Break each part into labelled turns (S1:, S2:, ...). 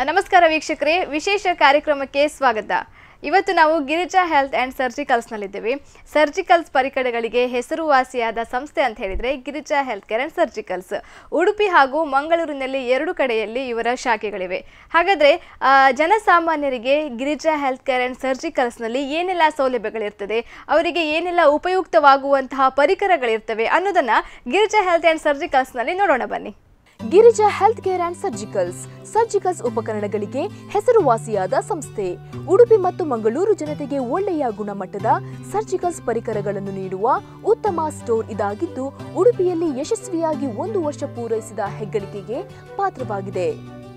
S1: ನಮಸ್ಕಾರ ವೀಕ್ಷಕರೇ ವಿಶೇಷ ಕಾರ್ಯಕ್ರಮಕ್ಕೆ ಸ್ವಾಗತ ಇವತ್ತು ನಾವು ಗಿರಿಜಾ ಹೆಲ್ತ್ ಆ್ಯಂಡ್ ಸರ್ಜಿಕಲ್ಸ್ನಲ್ಲಿದ್ದೇವೆ ಸರ್ಜಿಕಲ್ಸ್ ಪರಿಕರಗಳಿಗೆ ಹೆಸರುವಾಸಿಯಾದ ಸಂಸ್ಥೆ ಅಂತ ಹೇಳಿದರೆ Girija health care and surgicals Udupi ಹಾಗೂ ಮಂಗಳೂರಿನಲ್ಲಿ ಎರಡು ಕಡೆಯಲ್ಲಿ ಇವರ ಶಾಖೆಗಳಿವೆ ಹಾಗಾದರೆ ಆ, ಜನಸಾಮಾನ್ಯರಿಗೆ ಗಿರಿಜಾ ಹೆಲ್ತ್ ಕೇರ್ ಆ್ಯಂಡ್ ಸರ್ಜಿಕಲ್ಸ್ನಲ್ಲಿ ಏನೆಲ್ಲ ಸೌಲಭ್ಯಗಳಿರ್ತದೆ ಅವರಿಗೆ ಏನೆಲ್ಲ ಉಪಯುಕ್ತವಾಗುವಂತಹ ಪರಿಕರಗಳಿರ್ತವೆ ಅನ್ನೋದನ್ನು ಗಿರಿಜಾ ಹೆಲ್ತ್ ಆ್ಯಂಡ್ ಸರ್ಜಿಕಲ್ಸ್ನಲ್ಲಿ ನೋಡೋಣ ಬನ್ನಿ
S2: Girija health care and surgicals surgicals ಉಪಕರಣಗಳಿಗೆ ಹೆಸರುವಾಸಿಯಾದ ಸಂಸ್ಥೆ ಉಡುಪಿ ಮತ್ತು ಮಂಗಳೂರು ಜನತೆಗೆ ಒಳ್ಳೆಯ ಗುಣಮಟ್ಟದ ಸರ್ಜಿಕಲ್ಸ್ ಪರಿಕರಗಳನ್ನು ನೀಡುವ ಉತ್ತಮ ಸ್ಟೋರ್ ಇದಾಗಿದ್ದು ಉಡುಪಿಯಲ್ಲಿ ಯಶಸ್ವಿಯಾಗಿ ಒಂದು ವರ್ಷ ಪೂರೈಸಿದ ಹೆಗ್ಗಳಿಕೆಗೆ ಪಾತ್ರವಾಗಿದೆ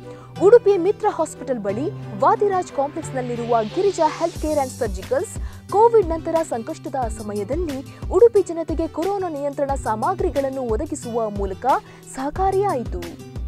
S2: ಉಡುಪಿ ಮಿತ್ರ ಹಾಸ್ಪಿಟಲ್ ಬಳಿ ವಾದಿರಾಜ್ ಕಾಂಪ್ಲೆಕ್ಸ್ನಲ್ಲಿರುವ Girija health care and surgicals covid ನಂತರ ಸಂಕಷ್ಟದ ಸಮಯದಲ್ಲಿ ಉಡುಪಿ ಜನತೆಗೆ ಕೊರೋನಾ ನಿಯಂತ್ರಣ ಸಾಮಗ್ರಿಗಳನ್ನು ಒದಗಿಸುವ ಮೂಲಕ ಸಹಕಾರಿಯಾಯಿತು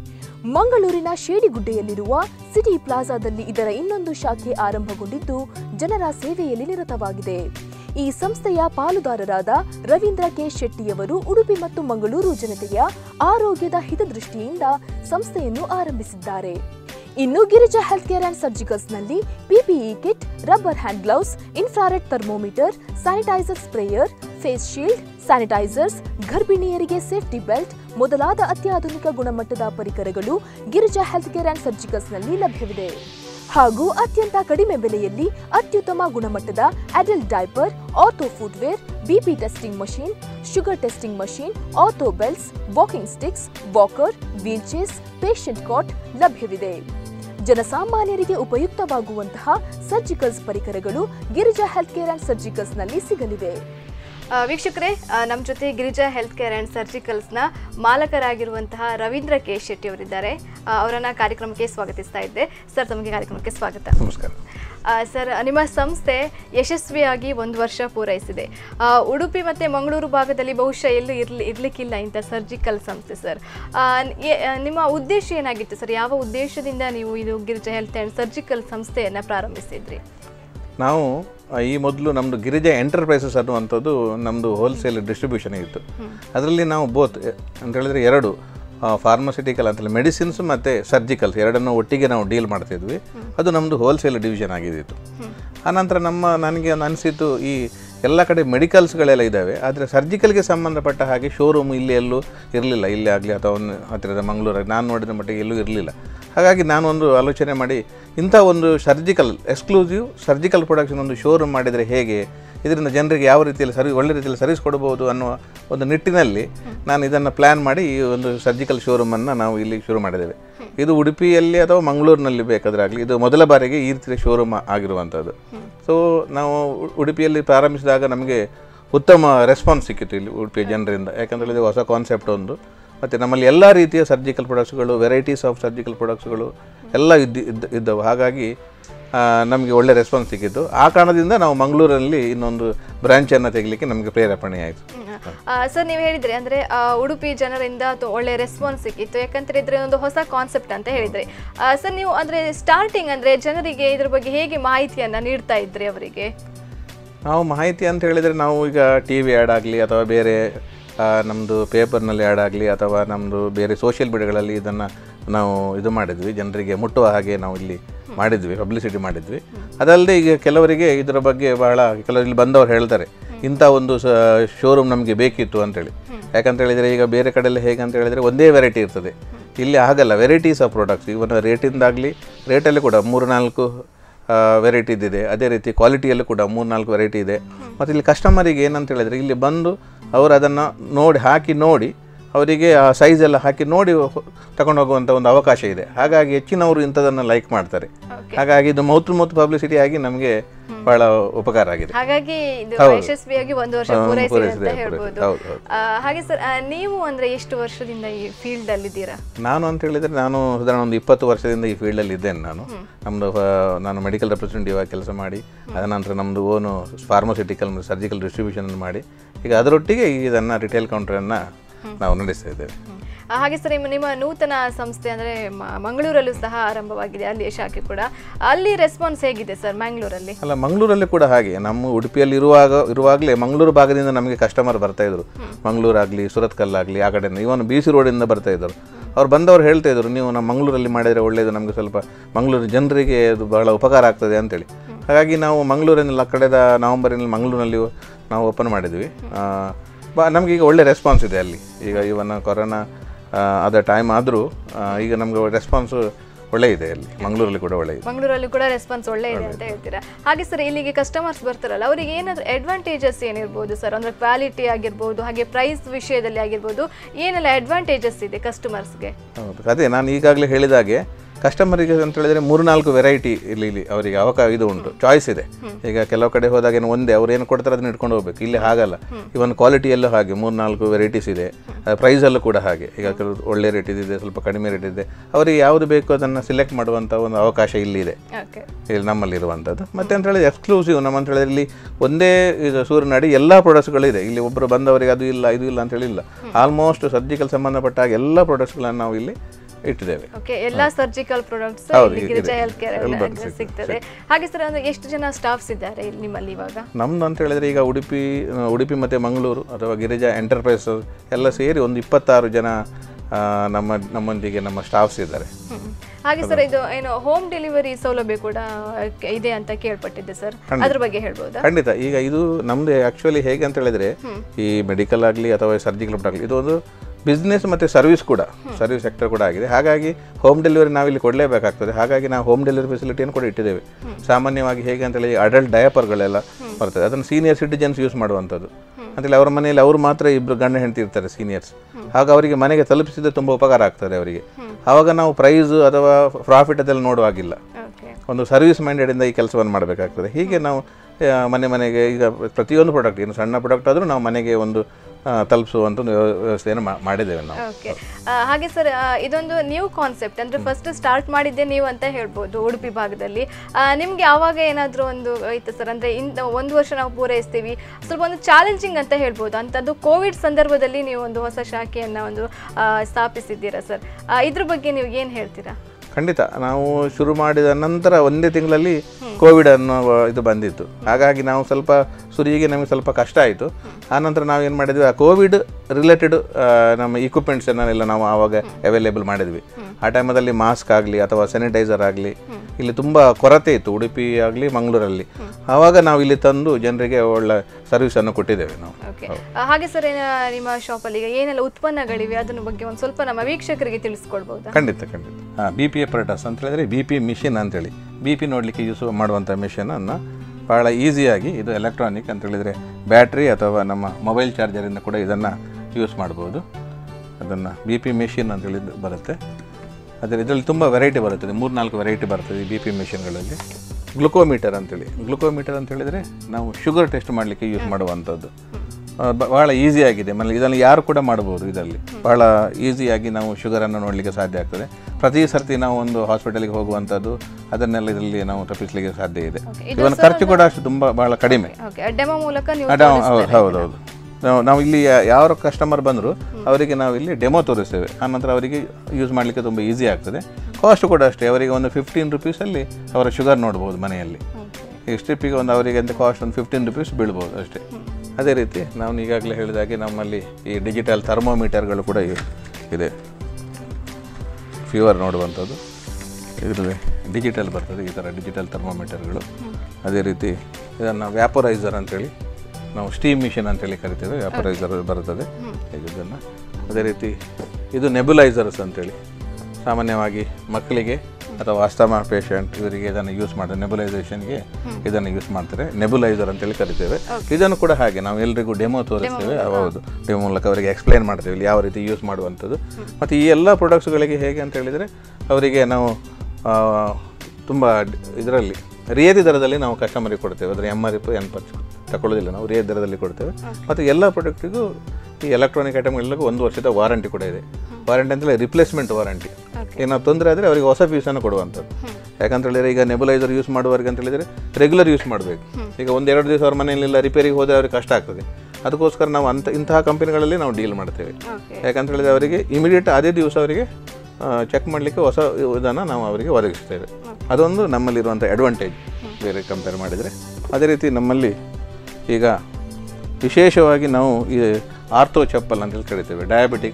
S2: ಮಂಗಳೂರಿನ ಶೇಡಿಗುಡ್ಡೆಯಲ್ಲಿರುವ ಸಿಟಿ ಪ್ಲಾಜಾದಲ್ಲಿ ಇದರ ಇನ್ನೊಂದು ಶಾಖೆ ಆರಂಭಗೊಂಡಿದ್ದು ಜನರ ಸೇವೆಯಲ್ಲಿ ನಿರತವಾಗಿದೆ ಈ ಸಂಸ್ಥೆಯ ಪಾಲುದಾರರಾದ ರವೀಂದ್ರ ಕೆ ಶೆಟ್ಟಿಯವರು ಉಡುಪಿ ಮತ್ತು ಮಂಗಳೂರು ಜನತೆಯ ಆರೋಗ್ಯದ ಹಿತದೃಷ್ಟಿಯಿಂದ ಸಂಸ್ಥೆಯನ್ನು ಆರಂಭಿಸಿದ್ದಾರೆ ಇನ್ನು ಗಿರಿಜಾ ಹೆಲ್ತ್ ಕೇರ್ ಅಂಡ್ ಸರ್ಜಿಕಲ್ಸ್ನಲ್ಲಿ PPE kit rubber hand gloves infrared thermometer sanitiser sprayer face shield sanitisers ಗರ್ಭಿಣಿಯರಿಗೆ ಸೇಫ್ಟಿ ಬೆಲ್ಟ್ ಮೊದಲಾದ ಅತ್ಯಾಧುನಿಕ ಗುಣಮಟ್ಟದ ಪರಿಕರಗಳು ಗಿರಿಜಾ ಹೆಲ್ತ್ ಕೇರ್ ಅಂಡ್ ಸರ್ಜಿಕಲ್ಸ್ನಲ್ಲಿ ಲಭ್ಯವಿದೆ ಹಾಗೂ ಅತ್ಯಂತ ಕಡಿಮೆ ಬೆಲೆಯಲ್ಲಿ ಅತ್ಯುತ್ತಮ ಗುಣಮಟ್ಟದ adult diaper ortho footwear BP testing machine sugar testing machine ortho belts walking sticks walker wheelchairs patient cot ಲಭ್ಯವಿದೆ ಜನಸಾಮಾನ್ಯರಿಗೆ ಉಪಯುಕ್ತವಾಗುವಂತಹ ಸರ್ಜಿಕಲ್ಸ್ ಪರಿಕರಗಳು ಗಿರಿಜಾ ಹೆಲ್ತ್ ಕೇರ್ ಅಂಡ್ ಸರ್ಜಿಕಲ್ಸ್ನಲ್ಲಿ ಸಿಗಲಿವೆ
S1: ಆ, ವೀಕ್ಷಕರೇ ನಮ್ಮ ಜೊತೆ ಗಿರಿಜಾ ಹೆಲ್ತ್ ಕೇರ್ ಆ್ಯಂಡ್ ಸರ್ಜಿಕಲ್ಸ್ನ ಮಾಲಕರಾಗಿರುವಂತಹ ರವೀಂದ್ರ ಕೆ ಶೆಟ್ಟಿ ಅವರಿದ್ದಾರೆ ಅವರನ್ನು ಕಾರ್ಯಕ್ರಮಕ್ಕೆ ಸ್ವಾಗತಿಸ್ತಾ ಇದ್ದೆ ಸರ್ ತಮಗೆ ಕಾರ್ಯಕ್ರಮಕ್ಕೆ ಸ್ವಾಗತ
S3: ನಮಸ್ಕಾರ
S1: ಆ, ಸರ್ ನಿಮ್ಮ ಸಂಸ್ಥೆ ಯಶಸ್ವಿಯಾಗಿ ಒಂದು ವರ್ಷ ಪೂರೈಸಿದೆ ಆ, ಉಡುಪಿ ಮತ್ತು ಮಂಗಳೂರು ಭಾಗದಲ್ಲಿ ಬಹುಶಃ ಎಲ್ಲೂ ಇರ್ಲಿ ಇರಲಿಕ್ಕಿಲ್ಲ ಇಂಥ ಸರ್ಜಿಕಲ್ ಸಂಸ್ಥೆ ಸರ್ ಆ, ಏ- ಆ, ನಿಮ್ಮ ಉದ್ದೇಶ ಏನಾಗಿತ್ತು ಸರ್ ಯಾವ ಉದ್ದೇಶದಿಂದ ನೀವು ಇದು ಗಿರಿಜಾ ಹೆಲ್ತ್ ಆ್ಯಂಡ್ ಸರ್ಜಿಕಲ್ ಸಂಸ್ಥೆಯನ್ನು ಪ್ರಾರಂಭಿಸಿದ್ರಿ
S3: ನಾವು ಆ, ಈ ಮೊದಲು ನಮ್ಮದು ಗಿರಿಜಾ ಎಂಟರ್ಪ್ರೈಸಸ್ ಅನ್ನುವಂಥದ್ದು ನಮ್ಮದು ಹೋಲ್ಸೇಲ್ ಡಿಸ್ಟ್ರಿಬ್ಯೂಷನ್ ಇತ್ತು ಅದರಲ್ಲಿ ನಾವು ಬೋತ್ ಅಂತ ಹೇಳಿದ್ರೆ ಎರಡು ಫಾರ್ಮಸಿಟಿಕಲ್ ಅಂತೇಳಿ ಮೆಡಿಸಿನ್ಸ್ ಮತ್ತು ಸರ್ಜಿಕಲ್ಸ್ ಎರಡನ್ನು ಒಟ್ಟಿಗೆ ನಾವು ಡೀಲ್ ಮಾಡ್ತಿದ್ವಿ ಅದು ನಮ್ಮದು ಹೋಲ್ಸೇಲ್ ಡಿವಿಷನ್ ಆಗಿದ್ದಿತ್ತು ಆನಂತರ ನಮ್ಮ ನನಗೆ ಒಂದು ಅನಿಸಿತು ಈ ಎಲ್ಲ ಕಡೆ ಮೆಡಿಕಲ್ಸ್ಗಳೆಲ್ಲ ಇದ್ದಾವೆ ಆದರೆ ಸರ್ಜಿಕಲ್ಗೆ ಸಂಬಂಧಪಟ್ಟ ಹಾಗೆ ಶೋರೂಮ್ ಇಲ್ಲಿ ಎಲ್ಲೂ ಇರಲಿಲ್ಲ ಇಲ್ಲಿ ಆಗಲಿ ಅಥವಾ ಒಂದು ಹತ್ತಿರದ ಮಂಗಳೂರಾಗಿ ನಾನು ನೋಡಿದ ಮಟ್ಟಿಗೆ ಎಲ್ಲೂ ಇರಲಿಲ್ಲ ಹಾಗಾಗಿ ನಾನು ಒಂದು ಆಲೋಚನೆ ಮಾಡಿ ಇಂಥ ಒಂದು ಸರ್ಜಿಕಲ್ ಎಕ್ಸ್ಕ್ಲೂಸಿವ್ ಸರ್ಜಿಕಲ್ ಪ್ರೊಡಕ್ಷನ್ ಒಂದು ಶೋರೂಮ್ ಮಾಡಿದರೆ ಹೇಗೆ ಇದರಿಂದ ಜನರಿಗೆ ಯಾವ ರೀತಿಯಲ್ಲಿ ಸರ್ವಿ ಒಳ್ಳೆ ರೀತಿಯಲ್ಲಿ ಸರ್ವಿಸ್ ಕೊಡಬಹುದು ಅನ್ನುವ ಒಂದು ನಿಟ್ಟಿನಲ್ಲಿ ನಾನು ಇದನ್ನು ಪ್ಲ್ಯಾನ್ ಮಾಡಿ ಈ ಒಂದು ಸರ್ಜಿಕಲ್ ಶೋರೂಮನ್ನು ನಾವು ಇಲ್ಲಿ ಶುರು ಮಾಡಿದ್ದೇವೆ ಇದು ಉಡುಪಿಯಲ್ಲಿ ಅಥವಾ ಮಂಗಳೂರಿನಲ್ಲಿ ಬೇಕಾದರೆ ಆಗಲಿ ಇದು ಮೊದಲ ಬಾರಿಗೆ ಈ ರೀತಿಯ ಶೋರೂಮ್ ಆಗಿರುವಂಥದ್ದು ಸೊ ನಾವು ಉ- ಉಡುಪಿಯಲ್ಲಿ ಪ್ರಾರಂಭಿಸಿದಾಗ ನಮಗೆ ಉತ್ತಮ ರೆಸ್ಪಾನ್ಸ್ ಸಿಕ್ಕಿತ್ತು ಇಲ್ಲಿ ಉಡುಪಿಯ ಜನರಿಂದ ಯಾಕಂತ ಹೇಳಿದ್ರೆ ಹೊಸ ಕಾನ್ಸೆಪ್ಟ್ ಒಂದು ಮತ್ತು ನಮ್ಮಲ್ಲಿ ಎಲ್ಲ ರೀತಿಯ ಸರ್ಜಿಕಲ್ ಪ್ರಾಡಕ್ಟ್ಸ್ಗಳು ವೆರೈಟೀಸ್ ಆಫ್ ಸರ್ಜಿಕಲ್ ಪ್ರಾಡಕ್ಟ್ಸ್ಗಳು ಎಲ್ಲ ಇದ್ದು ಇದ್ದ ಇದ್ದವು ಹಾಗಾಗಿ ಆ, ನಮಗೆ ಒಳ್ಳೆ ರೆಸ್ಪಾನ್ಸ್ ಸಿಕ್ಕಿತ್ತು ಆ ಕಾರಣದಿಂದ ನಾವು ಮಂಗಳೂರಲ್ಲಿ ಇನ್ನೊಂದು ಬ್ರಾಂಚನ್ನು ತೆಗಿಲಿಕ್ಕೆ ನಮಗೆ ಪ್ರೇರೇಪಣೆ ಆಯಿತು
S1: ಸರ್ ನೀವು ಹೇಳಿದ್ರಿ ಅಂದ್ರೆ ಆ, ಉಡುಪಿ ಜನರಿಂದ ತು- ಒಳ್ಳೆ ರೆಸ್ಪಾನ್ಸ್ ಸಿಕ್ಕಿತ್ತು ಯಾಕಂತ ಹೇಳಿದ್ರೆ ಒಂದು ಹೊಸ ಕಾನ್ಸೆಪ್ಟ್ ಅಂತ ಹೇಳಿದ್ರಿ ಸರ್ ನೀವು ಅಂದ್ರೆ ಸ್ಟಾರ್ಟಿಂಗ್ ಅಂದ್ರೆ ಜನರಿಗೆ ಇದ್ರ ಬಗ್ಗೆ ಹೇಗೆ ಮಾಹಿತಿಯನ್ನ ನೀಡ್ತಾ ಇದ್ರಿ ಅವರಿಗೆ
S3: ನಾವು ಮಾಹಿತಿ ಅಂತ ಹೇಳಿದರೆ ನಾವು ಈಗ ಟಿ ವಿ ಆ್ಯಡ್ ಆಗಲಿ ಅಥವಾ ಬೇರೆ ನಮ್ಮದು ಪೇಪರ್ನಲ್ಲಿ ಆ್ಯಡ್ ಆಗಲಿ ಅಥವಾ ನಮ್ಮದು ಬೇರೆ ಸೋಷಿಯಲ್ ಮೀಡಿಯಾಗಳಲ್ಲಿ ಇದನ್ನು ನಾವು ಇದು ಮಾಡಿದ್ವಿ ಜನರಿಗೆ ಮುಟ್ಟುವ ಹಾಗೆ ನಾವು ಇಲ್ಲಿ ಮಾಡಿದ್ವಿ ಪಬ್ಲಿಸಿಟಿ ಮಾಡಿದ್ವಿ ಅದಲ್ಲದೆ ಈಗ ಕೆಲವರಿಗೆ ಇದರ ಬಗ್ಗೆ ಬಹಳ ಕೆಲವರು ಇಲ್ಲಿ ಬಂದವರು ಹೇಳ್ತಾರೆ ಇಂಥ ಒಂದು ಶೋರೂಮ್ ನಮಗೆ ಬೇಕಿತ್ತು ಅಂತೇಳಿ ಯಾಕಂತ ಹೇಳಿದರೆ ಈಗ ಬೇರೆ ಕಡೆಯಲ್ಲಿ ಹೇಗೆ ಅಂತ ಹೇಳಿದರೆ ಒಂದೇ ವೆರೈಟಿ ಇರ್ತದೆ ಇಲ್ಲಿ ಆಗಲ್ಲ ವೆರೈಟೀಸ್ ಆಫ್ ಪ್ರಾಡಕ್ಟ್ಸ್ ಇವನ್ ರೇಟಿಂದಾಗಲಿ ರೇಟಲ್ಲಿ ಕೂಡ ಮೂರು ನಾಲ್ಕು ವೆರೈಟಿದಿದೆ ಅದೇ ರೀತಿ ಕ್ವಾಲಿಟಿಯಲ್ಲೂ ಕೂಡ ಮೂರು ನಾಲ್ಕು ವೆರೈಟಿ ಇದೆ ಮತ್ತು ಇಲ್ಲಿ ಕಸ್ಟಮರಿಗೆ ಏನಂತ ಹೇಳಿದರೆ ಇಲ್ಲಿ ಬಂದು ಅವರು ಅದನ್ನು ನೋಡಿ ಹಾಕಿ ನೋಡಿ ಅವರಿಗೆ ಆ ಸೈಜ್ ಎಲ್ಲ ಹಾಕಿ ನೋಡಿ ತಗೊಂಡು ಹೋಗುವಂಥ ಒಂದು ಅವಕಾಶ ಇದೆ ಹಾಗಾಗಿ ಹೆಚ್ಚಿನವರು ಇಂಥದನ್ನು ಲೈಕ್ ಮಾಡ್ತಾರೆ ಹಾಗಾಗಿ ಇದು ಮೌತ್ ಮೌತ್ ಪಬ್ಲಿಸಿಟಿ ಆಗಿ ನಮಗೆ ಬಹಳ ಉಪಕಾರ ಆಗಿದೆ
S1: ಹಾಗಾಗಿ ಇದು
S3: ಹೌದು.
S1: ಯಶಸ್ವಿಯಾಗಿ ಒಂದು ವರ್ಷ
S3: ಹಾ,
S1: ಪೂರೈಸಿದೆ
S3: ಪೂರೈಸಿದೆ,
S1: ಅಂತ ಹೇಳ್ಬೋದು
S3: ಪೂರೈಸಿದೆ. ಹೌದು, ಹೌದು.
S1: ಆ, ಹಾಗೆ ಸರ್ ಆ, ನೀವು ಅಂದ್ರೆ ಎಷ್ಟು ವರ್ಷದಿಂದ ಈ ಫೀಲ್ಡ್ ಅಲ್ಲಿ ಇದ್ದೀರಾ
S3: ನಾನು ಅಂತ ಹೇಳಿದರೆ ನಾನು ಸಾಧಾರಣ ಒಂದು ಇಪ್ಪತ್ತು ವರ್ಷದಿಂದ ಈ ಫೀಲ್ಡಲ್ಲಿ ಇದ್ದೇನೆ ನಾನು ನಮ್ಮದು ನಾನು ಮೆಡಿಕಲ್ ರೆಪ್ರೆಸೆಂಟೇಟಿವ್ ಆಗಿ ಕೆಲಸ ಮಾಡಿ ಅದನಂತರ ನಮ್ಮದು ಓನು ಫಾರ್ಮಸ್ಯೂಟಿಕಲ್ ಮತ್ತು ಸರ್ಜಿಕಲ್ ಡಿಸ್ಟ್ರಿಬ್ಯೂಷನ್ ಮಾಡಿ ಈಗ ಅದರೊಟ್ಟಿಗೆ ಇದನ್ನು ರಿಟೇಲ್ ಕೌಂಟ್ರನ್ನು ನಾವು ನಡೆಸ್ತಾ ಇದ್ದೇವೆ
S1: ಆ, ಹಾಗೆ ಸರ್ ನಿಮ್ಮ ನಿಮ್ಮ ನೂತನ ಸಂಸ್ಥೆ ಅಂದ್ರೆ ಮ- ಮಂಗಳೂರಲ್ಲೂ ಸಹ ಆರಂಭವಾಗಿದೆ ಅಲ್ಲಿ ಶಾಖೆ ಕೂಡ ಅಲ್ಲಿ ರೆಸ್ಪಾನ್ಸ್ ಹೇಗಿದೆ ಸರ್ ಮ್ಯಾಂಗ್ಳೂರಲ್ಲಿ
S3: ಅಲ್ಲ ಮಂಗಳೂರಲ್ಲಿ ಕೂಡ ಹಾಗೆ ನಮ್ಮ ಉಡುಪಿಯಲ್ಲಿ ಇರುವಾಗ ಇರುವಾಗಲೇ ಮಂಗಳೂರು ಭಾಗದಿಂದ ನಮಗೆ ಕಸ್ಟಮರ್ ಬರ್ತಾ ಇದ್ರು ಮಂಗಳೂರಾಗಲಿ ಸುರತ್ಕಲ್ಲಾಗಲಿ ಆ ಕಡೆಯಿಂದ ಇವನ್ ಬಿ ಸಿ ರೋಡಿಂದ ಬರ್ತಾ ಇದ್ದರು ಅವ್ರು ಬಂದವರು ಹೇಳ್ತಾ ಇದ್ರು ನೀವು ನಮ್ಮ ಮಂಗಳೂರಲ್ಲಿ ಮಾಡಿದರೆ ಒಳ್ಳೆಯದು ನಮಗೆ ಸ್ವಲ್ಪ ಮಂಗಳೂರು ಜನರಿಗೆ ಅದು ಬಹಳ ಉಪಕಾರ ಆಗ್ತದೆ ಅಂತೇಳಿ ಹಾಗಾಗಿ ನಾವು ಮಂಗಳೂರಿನೆಲ್ಲ ಕಳೆದ ನವಂಬರಿನಲ್ಲಿ ಮಂಗಳೂರಿನಲ್ಲಿ ನಾವು ಓಪನ್ ಮಾಡಿದ್ವಿ ಆ, ಬಾ ನಮಗೀಗ ಒಳ್ಳೆ ರೆಸ್ಪಾನ್ಸ್ ಇದೆ ಅಲ್ಲಿ ಈಗ ಇವನ್ ಕೊರೋನಾ ಆ, ಆದ ಟೈಮ್ ಆದರೂ ಈಗ ನಮಗೆ ರೆಸ್ಪಾನ್ಸು ಒಳ್ಳೆ ಇದೆ ಅಲ್ಲಿ ಮಂಗಳೂರಲ್ಲಿ ಕೂಡ ಒಳ್ಳೆ ಇದೆ
S1: ಮಂಗಳೂರಲ್ಲಿ ಕೂಡ ರೆಸ್ಪಾನ್ಸ್ ಒಳ್ಳೆ ಇದೆ ಅಂತ ಹೇಳ್ತೀರಾ ಹಾಗೆ ಸರ್ ಇಲ್ಲಿಗೆ ಕಸ್ಟಮರ್ಸ್ ಬರ್ತಾರಲ್ಲ ಅವರಿಗೆ ಏನಾದರೂ ಅಡ್ವಾಂಟೇಜಸ್ ಏನಿರ್ಬೋದು ಸರ್ ಅಂದರೆ ಕ್ವಾಲಿಟಿ ಆಗಿರ್ಬೋದು ಹಾಗೆ ಪ್ರೈಸ್ ವಿಷಯದಲ್ಲಿ ಆಗಿರ್ಬೋದು ಏನೆಲ್ಲ ಅಡ್ವಾಂಟೇಜಸ್ ಇದೆ ಕಸ್ಟಮರ್ಸ್ಗೆ
S3: ಹೌದು ಅದೇ ನಾನು ಈಗಾಗಲೇ ಹೇಳಿದ ಹಾಗೆ ಕಸ್ಟಮರಿಗೆ ಅಂತ ಹೇಳಿದ್ರೆ ಮೂರ್ನಾಲ್ಕು ವೆರೈಟಿ ಇಲ್ಲಿ ಇಲ್ಲಿ ಅವರಿಗೆ ಅವಕಾಶ ಇದು ಉಂಟು ಚಾಯ್ಸ್ ಇದೆ ಈಗ ಕೆಲವು ಕಡೆ ಹೋದಾಗ ಏನು ಒಂದೇ ಅವ್ರು ಏನು ಕೊಡ್ತಾರೆ ಅದನ್ನ ಇಟ್ಕೊಂಡು ಹೋಗ್ಬೇಕು ಇಲ್ಲಿ ಹಾಗಲ್ಲ ಇವನ್ ಕ್ವಾಲಿಟಿಯಲ್ಲೂ ಹಾಗೆ ಮೂರ್ನಾಲ್ಕು ವೆರೈಟೀಸ್ ಇದೆ ಪ್ರೈಸಲ್ಲೂ ಕೂಡ ಹಾಗೆ ಈಗ ಕೆಲವು ಒಳ್ಳೆ ರೇಟ್ ಇದೆ ಸ್ವಲ್ಪ ಕಡಿಮೆ ರೇಟ್ ಇದೆ ಅವರಿಗೆ ಯಾವುದು ಬೇಕು ಅದನ್ನು ಸಿಲೆಕ್ಟ್ ಮಾಡುವಂಥ ಒಂದು ಅವಕಾಶ ಇಲ್ಲಿ ಇದೆ
S1: ಓಕೆ
S3: ಇಲ್ಲಿ ನಮ್ಮಲ್ಲಿ ಇರುವಂಥದ್ದು ಮತ್ತೆ ಅಂತ ಹೇಳಿದ್ರೆ ಎಕ್ಸ್ಕ್ಲೂಸಿವ್ ನಮ್ಮ ಅಂತ ಹೇಳಿದ್ರೆ ಇಲ್ಲಿ ಒಂದೇ ಇದು ಸೂರ್ಯನಾಡಿ ಎಲ್ಲ ಪ್ರಾಡಕ್ಟ್ಸ್ಗಳು ಇದೆ ಇಲ್ಲಿ ಒಬ್ಬರು ಬಂದವರಿಗೆ ಅದು ಇಲ್ಲ ಇದು ಇಲ್ಲ ಅಂತ ಹೇಳಿಲ್ಲ ಆಲ್ಮೋಸ್ಟ್ ಸರ್ಜಿಕಲ್ ಸಂಬಂಧಪಟ್ಟ ಹಾಗೆ ಎಲ್ಲ ಪ್ರಾಡಕ್ಟ್ಸ್ಗಳನ್ನು ನಾವು ಇಲ್ಲಿ ಇಟ್ಟಿದ್ದೇವೆ
S1: ಓಕೆ ಎಲ್ಲ ಸರ್ಜಿಕಲ್ ಪ್ರಾಡಕ್ಟ್ಸ್
S3: ಹೌದು,
S1: ಇಲ್ಲಿ
S3: ಇದೆ.
S1: ಗಿರಿಜಾ ಹೆಲ್ತ್ ಕೇರ್
S3: ಎಲ್ಲಿ ಬಂದು
S1: ಸಿಗ್ತದೆ ಹಾಗೆ ಸರ್ ಅಂದ್ರೆ ಎಷ್ಟು ಜನ ಸ್ಟಾಫ್ಸ್ ಇದ್ದಾರೆ ಇಲ್ಲಿ ನಿಮ್ಮಲ್ಲಿ ಇವಾಗ
S3: ನಮ್ದು ಅಂತ ಹೇಳಿದ್ರೆ ಈಗ ಉಡುಪಿ ಆ, ಉಡುಪಿ ಮತ್ತು ಮಂಗಳೂರು ಅಥವಾ ಗಿರಿಜಾ ಎಂಟರ್ಪ್ರೈಸ್ ಎಲ್ಲ ಸೇರಿ ಒಂದು ಇಪ್ಪತ್ತಾರು ಜನ ಆ, ನಮ್ಮ ನಮ್ಮೊಂದಿಗೆ ನಮ್ಮ ಸ್ಟಾಫ್ಸ್ ಇದ್ದಾರೆ
S1: ಹ್ಮ್. ಹಾಗೆ ಸರ್ ಇದು ಏನು ಹೋಮ್ ಡೆಲಿವರಿ ಸೌಲಭ್ಯ ಕೂಡ ಕ- ಇದೆ ಅಂತ ಕೇಳ್ಪಟ್ಟಿದ್ದೆ ಸರ್ ಅದ್ರ ಬಗ್ಗೆ ಹೇಳ್ಬೋದಾ
S3: ಖಂಡಿತ ಈಗ ಇದು ನಮ್ದು ಆ್ಯಕ್ಚುಲಿ ಹೇಗೆ ಅಂತ ಹೇಳಿದ್ರೆ ಈ ಮೆಡಿಕಲ್ ಆಗಲಿ ಅಥವಾ ಸರ್ಜಿಕಲ್ ಆಗಲಿ ಇದು ಒಂದು ಬಿಸ್ನೆಸ್ ಮತ್ತು ಸರ್ವಿಸ್ ಕೂಡ ಸರ್ವಿಸ್ ಸೆಕ್ಟರ್ ಕೂಡ ಆಗಿದೆ ಹಾಗಾಗಿ ಹೋಮ್ ಡೆಲಿವರಿ ನಾವಿಲ್ಲಿ ಕೊಡಲೇಬೇಕಾಗ್ತದೆ ಹಾಗಾಗಿ ನಾವು ಹೋಮ್ ಡೆಲಿವರಿ ಫೆಸಿಲಿಟಿಯನ್ನು ಕೂಡ ಇಟ್ಟಿದ್ದೇವೆ ಸಾಮಾನ್ಯವಾಗಿ ಹೇಗೆ ಅಂತ ಹೇಳಿ ಅಡಲ್ಟ್ ಡಯಪರ್ಗಳೆಲ್ಲ ಬರ್ತದೆ ಅದನ್ನು ಸೀನಿಯರ್ ಸಿಟಿಜನ್ಸ್ ಯೂಸ್ ಮಾಡುವಂಥದ್ದು ಅಂತೇಳಿ ಅವರ ಮನೆಯಲ್ಲಿ ಅವರು ಮಾತ್ರ ಇಬ್ಬರು ಗಂಡ ಹೆಂಡತಿ ಇರ್ತಾರೆ ಸೀನಿಯರ್ಸ್ ಆಗ ಅವರಿಗೆ ಮನೆಗೆ ತಲುಪಿಸಿದ್ರೆ ತುಂಬ ಉಪಕಾರ ಆಗ್ತದೆ ಅವರಿಗೆ ಆವಾಗ ನಾವು ಪ್ರೈಸ್ ಅಥವಾ ಪ್ರಾಫಿಟ್ ಅದೆಲ್ಲ ನೋಡುವಾಗಿಲ್ಲ
S1: ಓಕೆ
S3: ಒಂದು ಸರ್ವಿಸ್ ಮೈಂಡೆಡಿಂದ ಈ ಕೆಲಸವನ್ನು ಮಾಡಬೇಕಾಗ್ತದೆ ಹೀಗೆ ನಾವು ಆ, ಮನೆ ಮನೆಗೆ ಈಗ ಪ್ರತಿಯೊಂದು ಪ್ರಾಡಕ್ಟ್ ಏನು ಸಣ್ಣ ಪ್ರಾಡಕ್ಟ್ ಆದರೂ ನಾವು ಮನೆಗೆ ಒಂದು ಆ, ತಲುಪಿಸುವಂಥ ಒಂದು ವ್ಯವ- ವ್ಯವಸ್ಥೆಯನ್ನು ಮಾ- ಮಾಡಿದ್ದೇವೆ ನಾವು
S1: ಓಕೆ ಹಾಗೆ ಸರ್ ಇದೊಂದು ನ್ಯೂ ಕಾನ್ಸೆಪ್ಟ್ ಅಂದ್ರೆ ಫಸ್ಟ್ ಸ್ಟಾರ್ಟ್ ಮಾಡಿದ್ದೆ ನೀವು ಅಂತ ಹೇಳ್ಬೋದು ಉಡುಪಿ ಭಾಗದಲ್ಲಿ ಆ, ನಿಮ್ಗೆ ಆವಾಗ ಏನಾದರೂ ಒಂದು ಇತ್ತು ಸರ್ ಅಂದ್ರೆ ಇಂದ ಒಂದು ವರ್ಷ ನಾವು ಪೂರೈಸ್ತೀವಿ ಸ್ವಲ್ಪ ಒಂದು ಚಾಲೆಂಜಿಂಗ್ ಅಂತ ಹೇಳ್ಬೋದು ಅಂಥದ್ದು ಕೋವಿಡ್ ಸಂದರ್ಭದಲ್ಲಿ ನೀವು ಒಂದು ಹೊಸ ಶಾಖೆಯನ್ನ ಒಂದು ಆ, ಸ್ಥಾಪಿಸಿದ್ದೀರಾ ಸರ್ ಇದ್ರ ಬಗ್ಗೆ ನೀವು ಏನು ಹೇಳ್ತೀರಾ
S3: ಖಂಡಿತ ನಾವು ಶುರು ಮಾಡಿದ ನಂತರ ಒಂದೇ ತಿಂಗಳಲ್ಲಿ ಕೋವಿಡ್ ಅನ್ನೋ ಇದು ಬಂದಿತ್ತು ಹಾಗಾಗಿ ನಾವು ಸ್ವಲ್ಪ ಸುರಿಗೆ ನಮಗೆ ಸ್ವಲ್ಪ ಕಷ್ಟ ಆಯಿತು ಆನಂತರ ನಾವು ಏನು ಮಾಡಿದ್ವಿ ಆ ಕೋವಿಡ್ ರಿಲೇಟೆಡ್ ನಮ್ಮ ಇಕ್ವಿಪ್ಮೆಂಟ್ಸನ್ನೆಲ್ಲ ನಾವು ಆವಾಗ ಅವೈಲೇಬಲ್ ಮಾಡಿದ್ವಿ ಆ ಟೈಮಲ್ಲಿ ಮಾಸ್ಕ್ ಆಗಲಿ ಅಥವಾ ಸ್ಯಾನಿಟೈಸರ್ ಆಗಲಿ ಇಲ್ಲಿ ತುಂಬ ಕೊರತೆ ಇತ್ತು ಉಡುಪಿ ಆಗಲಿ ಮಂಗಳೂರಲ್ಲಿ ಆವಾಗ ನಾವು ಇಲ್ಲಿ ತಂದು ಜನರಿಗೆ ಒಳ್ಳೆ ಸರ್ವಿಸನ್ನು ಕೊಟ್ಟಿದ್ದೇವೆ ನಾವು
S1: ಓಕೆ ಹಾಗೆ ಸರ್ ನಿಮ್ಮ ಶಾಪಲ್ಲಿ ಈಗ ಏನೆಲ್ಲ ಉತ್ಪನ್ನಗಳಿವೆ ಅದನ್ನ ಬಗ್ಗೆ ಒಂದು ಸ್ವಲ್ಪ ನಮ್ಮ ವೀಕ್ಷಕರಿಗೆ ತಿಳಿಸ್ಕೊಡ್ಬೋದಾ
S3: ಖಂಡಿತ ಖಂಡಿತ ಹಾಂ ಬಿ ಪಿ ಎಪರೇಟಸ್ ಅಂತ ಹೇಳಿದ್ರೆ ಬಿ ಪಿ ಮಿಷಿನ್ ಅಂತೇಳಿ ಬಿ ಪಿ ನೋಡಲಿಕ್ಕೆ ಯೂಸ್ ಮಾಡುವಂಥ ಮಿಷನನ್ನು ಭಾಳ ಈಸಿಯಾಗಿ ಇದು ಎಲೆಕ್ಟ್ರಾನಿಕ್ ಅಂತ ಹೇಳಿದರೆ ಬ್ಯಾಟ್ರಿ ಅಥವಾ ನಮ್ಮ ಮೊಬೈಲ್ ಚಾರ್ಜರಿಂದ ಕೂಡ ಇದನ್ನು ಯೂಸ್ ಮಾಡ್ಬೋದು ಅದನ್ನು ಬಿ ಪಿ ಮಿಷಿನ್ ಅಂತೇಳಿ ಬರುತ್ತೆ ಅದರ ಇದರಲ್ಲಿ ತುಂಬ ವೆರೈಟಿ ಬರುತ್ತದೆ ಮೂರು ನಾಲ್ಕು ವೆರೈಟಿ ಬರ್ತದೆ ಬಿ ಪಿ ಮಿಷಿನ್ಗಳಲ್ಲಿ ಗ್ಲುಕೋಮೀಟರ್ ಅಂತೇಳಿ ಗ್ಲುಕೋಮೀಟರ್ ಅಂತ ಹೇಳಿದರೆ ನಾವು ಶುಗರ್ ಟೆಸ್ಟ್ ಮಾಡಲಿಕ್ಕೆ ಯೂಸ್ ಮಾಡುವಂಥದ್ದು ಆ, ಬ- ಬಹಳ ಈಸಿ ಆಗಿದೆ ಆಮೇಲೆ ಇದನ್ನು ಯಾರು ಕೂಡ ಮಾಡ್ಬೋದು ಇದರಲ್ಲಿ ಬಹಳ ಈಸಿಯಾಗಿ ನಾವು ಶುಗರನ್ನು ನೋಡಲಿಕ್ಕೆ ಸಾಧ್ಯ ಆಗ್ತದೆ ಪ್ರತಿ ಸರ್ತಿ ನಾವು ಒಂದು ಹಾಸ್ಪಿಟಲ್ಗೆ ಹೋಗುವಂಥದ್ದು ಅದನ್ನೆಲ್ಲ ಇದರಲ್ಲಿ ನಾವು ತಪ್ಪಿಸಲಿಕ್ಕೆ ಸಾಧ್ಯ ಇದೆ ಇವನ್ ಖರ್ಚು ಕೂಡ ಅಷ್ಟು ತುಂಬ ಬಹಳ ಕಡಿಮೆ
S1: ಓಕೆ ಡೆಮೋ ಮೂಲಕ ನೀವು
S3: ಅದ ಹೌದು ಹೌದು ಹೌದು ನಾವು ನಾವು ಇಲ್ಲಿ ಯಾ- ಯಾವ ಕಸ್ಟಮರ್ ಬಂದರೂ ಅವರಿಗೆ ನಾವು ಇಲ್ಲಿ ಡೆಮೋ ತೋರಿಸ್ತೇವೆ ಆನಂತರ ಅವರಿಗೆ ಯೂಸ್ ಮಾಡಲಿಕ್ಕೆ ತುಂಬ ಈಸಿ ಆಗ್ತದೆ ಕಾಸ್ಟ್ ಕೂಡ ಅಷ್ಟೇ ಅವರಿಗೆ ಒಂದು ಫಿಫ್ಟೀನ್ ರುಪೀಸಲ್ಲಿ ಅವರ ಶುಗರ್ ನೋಡ್ಬೋದು ಮನೆಯಲ್ಲಿ ಈ ಸ್ಟ್ರಿಪ್ಪಿಗೆ ಒಂದು ಅವರಿಗೆ ಅಂತ ಕಾಸ್ಟ್ ಒಂದು ಫಿಫ್ಟೀನ್ ರುಪೀಸ್ ಬೀಳ್ಬೋದು ಅಷ್ಟೇ ಅದೇ ರೀತಿ ನಾವು ಈಗಾಗಲೇ ಹೇಳಿದಾಗೆ ನಮ್ಮಲ್ಲಿ ಈ ಡಿಜಿಟಲ್ ಥರ್ಮೋಮೀಟರ್ಗಳು ಕೂಡ ಇವೆ- ಇದೆ ಫೀವರ್ ನೋಡುವಂಥದ್ದು ಇದರಲ್ಲಿ ಡಿಜಿಟಲ್ ಬರ್ತದೆ ಈ ಥರ ಡಿಜಿಟಲ್ ಥರ್ಮೋಮೀಟರ್ಗಳು ಅದೇ ರೀತಿ ಇದನ್ನು ವ್ಯಾಪರೈಸರ್ ಅಂತೇಳಿ ನಾವು ಸ್ಟೀಮ್ ಮಿಷಿನ್ ಅಂತೇಳಿ ಕರಿತೇವೆ ವ್ಯಾಪರೈಸರ್ ಬರ್ತದೆ ಈಗ ಇದನ್ನು ಅದೇ ರೀತಿ ಇದು ನೆಬುಲೈಸರ್ಸ್ ಅಂತೇಳಿ ಸಾಮಾನ್ಯವಾಗಿ ಮಕ್ಕಳಿಗೆ ಅಥವಾ ಅಸ್ತಮಾ ಪೇಷಂಟ್ ಇವರಿಗೆ ಇದನ್ನು ಯೂಸ್ ಮಾಡ್ತಾರೆ ನೆಬುಲೈಸೇಷನ್ಗೆ ಇದನ್ನು ಯೂಸ್ ಮಾಡ್ತಾರೆ ನೆಬುಲೈಸರ್ ಅಂತೇಳಿ ಕರಿತೇವೆ ಇದನ್ನು ಕೂಡ ಹಾಗೆ ನಾವು ಎಲ್ರಿಗೂ ಡೆಮೋ ತೋರಿಸ್ತೇವೆ ಹೌದು ಡೆಮೋ ಮೂಲಕ ಅವರಿಗೆ ಎಕ್ಸ್ಪ್ಲೈನ್ ಮಾಡ್ತೇವೆ ಇಲ್ಲಿ ಯಾವ ರೀತಿ ಯೂಸ್ ಮಾಡುವಂಥದ್ದು ಮತ್ತು ಈ ಎಲ್ಲ ಪ್ರಾಡಕ್ಟ್ಸ್ಗಳಿಗೆ ಹೇಗೆ ಅಂತ ಹೇಳಿದರೆ ಅವರಿಗೆ ನಾವು ತುಂಬ ಇದರಲ್ಲಿ ರಿಯಾಯಿತಿ ದರದಲ್ಲಿ ನಾವು ಕಸ್ಟಮರಿಗೆ ಕೊಡ್ತೇವೆ ಅದರ ಎಮ್ ಆರ್ ಎಫ್ ಎನ್ ಪರ್ಚ್ ತಗೊಳ್ಳೋದಿಲ್ಲ ನಾವು ರಿಯಾಯಿತಿ ದರದಲ್ಲಿ ಕೊಡ್ತೇವೆ ಮತ್ತು ಎಲ್ಲ ಪ್ರಾಡಕ್ಟಿಗೂ ಈ ಎಲೆಕ್ಟ್ರಾನಿಕ್ ಐಟಮ್ಗಳಿಗೂ ಒಂದು ವರ್ಷದ ವಾರಂಟಿ ಕೂಡ ಇದೆ ವಾರಂಟಿ ಅಂತಲೇ ರಿಪ್ಲೇಸ್ಮೆಂಟ್ ವಾರಂಟಿ ಏನೋ ತೊಂದರೆ ಆದರೆ ಅವರಿಗೆ ಹೊಸ ಪೀಸನ್ನು ಕೊಡುವಂಥದ್ದು ಯಾಕಂತ ಹೇಳಿದ್ರೆ ಈಗ ನೆಬುಲೈಸರ್ ಯೂಸ್ ಮಾಡುವವರಿಗೆ ಅಂತ ಹೇಳಿದರೆ ರೆಗ್ಯುಲರ್ ಯೂಸ್ ಮಾಡಬೇಕು ಈಗ ಒಂದೆರಡು ದಿವಸ ಅವ್ರ ಮನೆಯಲ್ಲೆಲ್ಲ ರಿಪೇರಿಗೆ ಹೋದರೆ ಅವ್ರಿಗೆ ಕಷ್ಟ ಆಗ್ತದೆ ಅದಕ್ಕೋಸ್ಕರ ನಾವು ಅಂಥ ಇಂತಹ ಕಂಪನಿಗಳಲ್ಲಿ ನಾವು ಡೀಲ್ ಮಾಡ್ತೇವೆ
S1: ಓಕೆ
S3: ಯಾಕಂತ ಹೇಳಿದ್ರೆ ಅವರಿಗೆ ಇಮಿಡಿಯೇಟ್ ಅದೇ ದಿವಸ ಅವರಿಗೆ ಚೆಕ್ ಮಾಡಲಿಕ್ಕೆ ಹೊಸ ಇದನ್ನು ನಾವು ಅವರಿಗೆ ಒದಗಿಸ್ತೇವೆ ಅದೊಂದು ನಮ್ಮಲ್ಲಿರುವಂಥ ಅಡ್ವಾಂಟೇಜ್ ಬೇರೆ ಕಂಪೇರ್ ಮಾಡಿದರೆ ಅದೇ ರೀತಿ ನಮ್ಮಲ್ಲಿ ಈಗ ವಿಶೇಷವಾಗಿ ನಾವು ಈ ಆರ್ಥೋ ಚಪ್ಪಲ್ ಅಂತೇಳಿ ಕರಿತೇವೆ ಡಯಾಬಿಟಿಕ್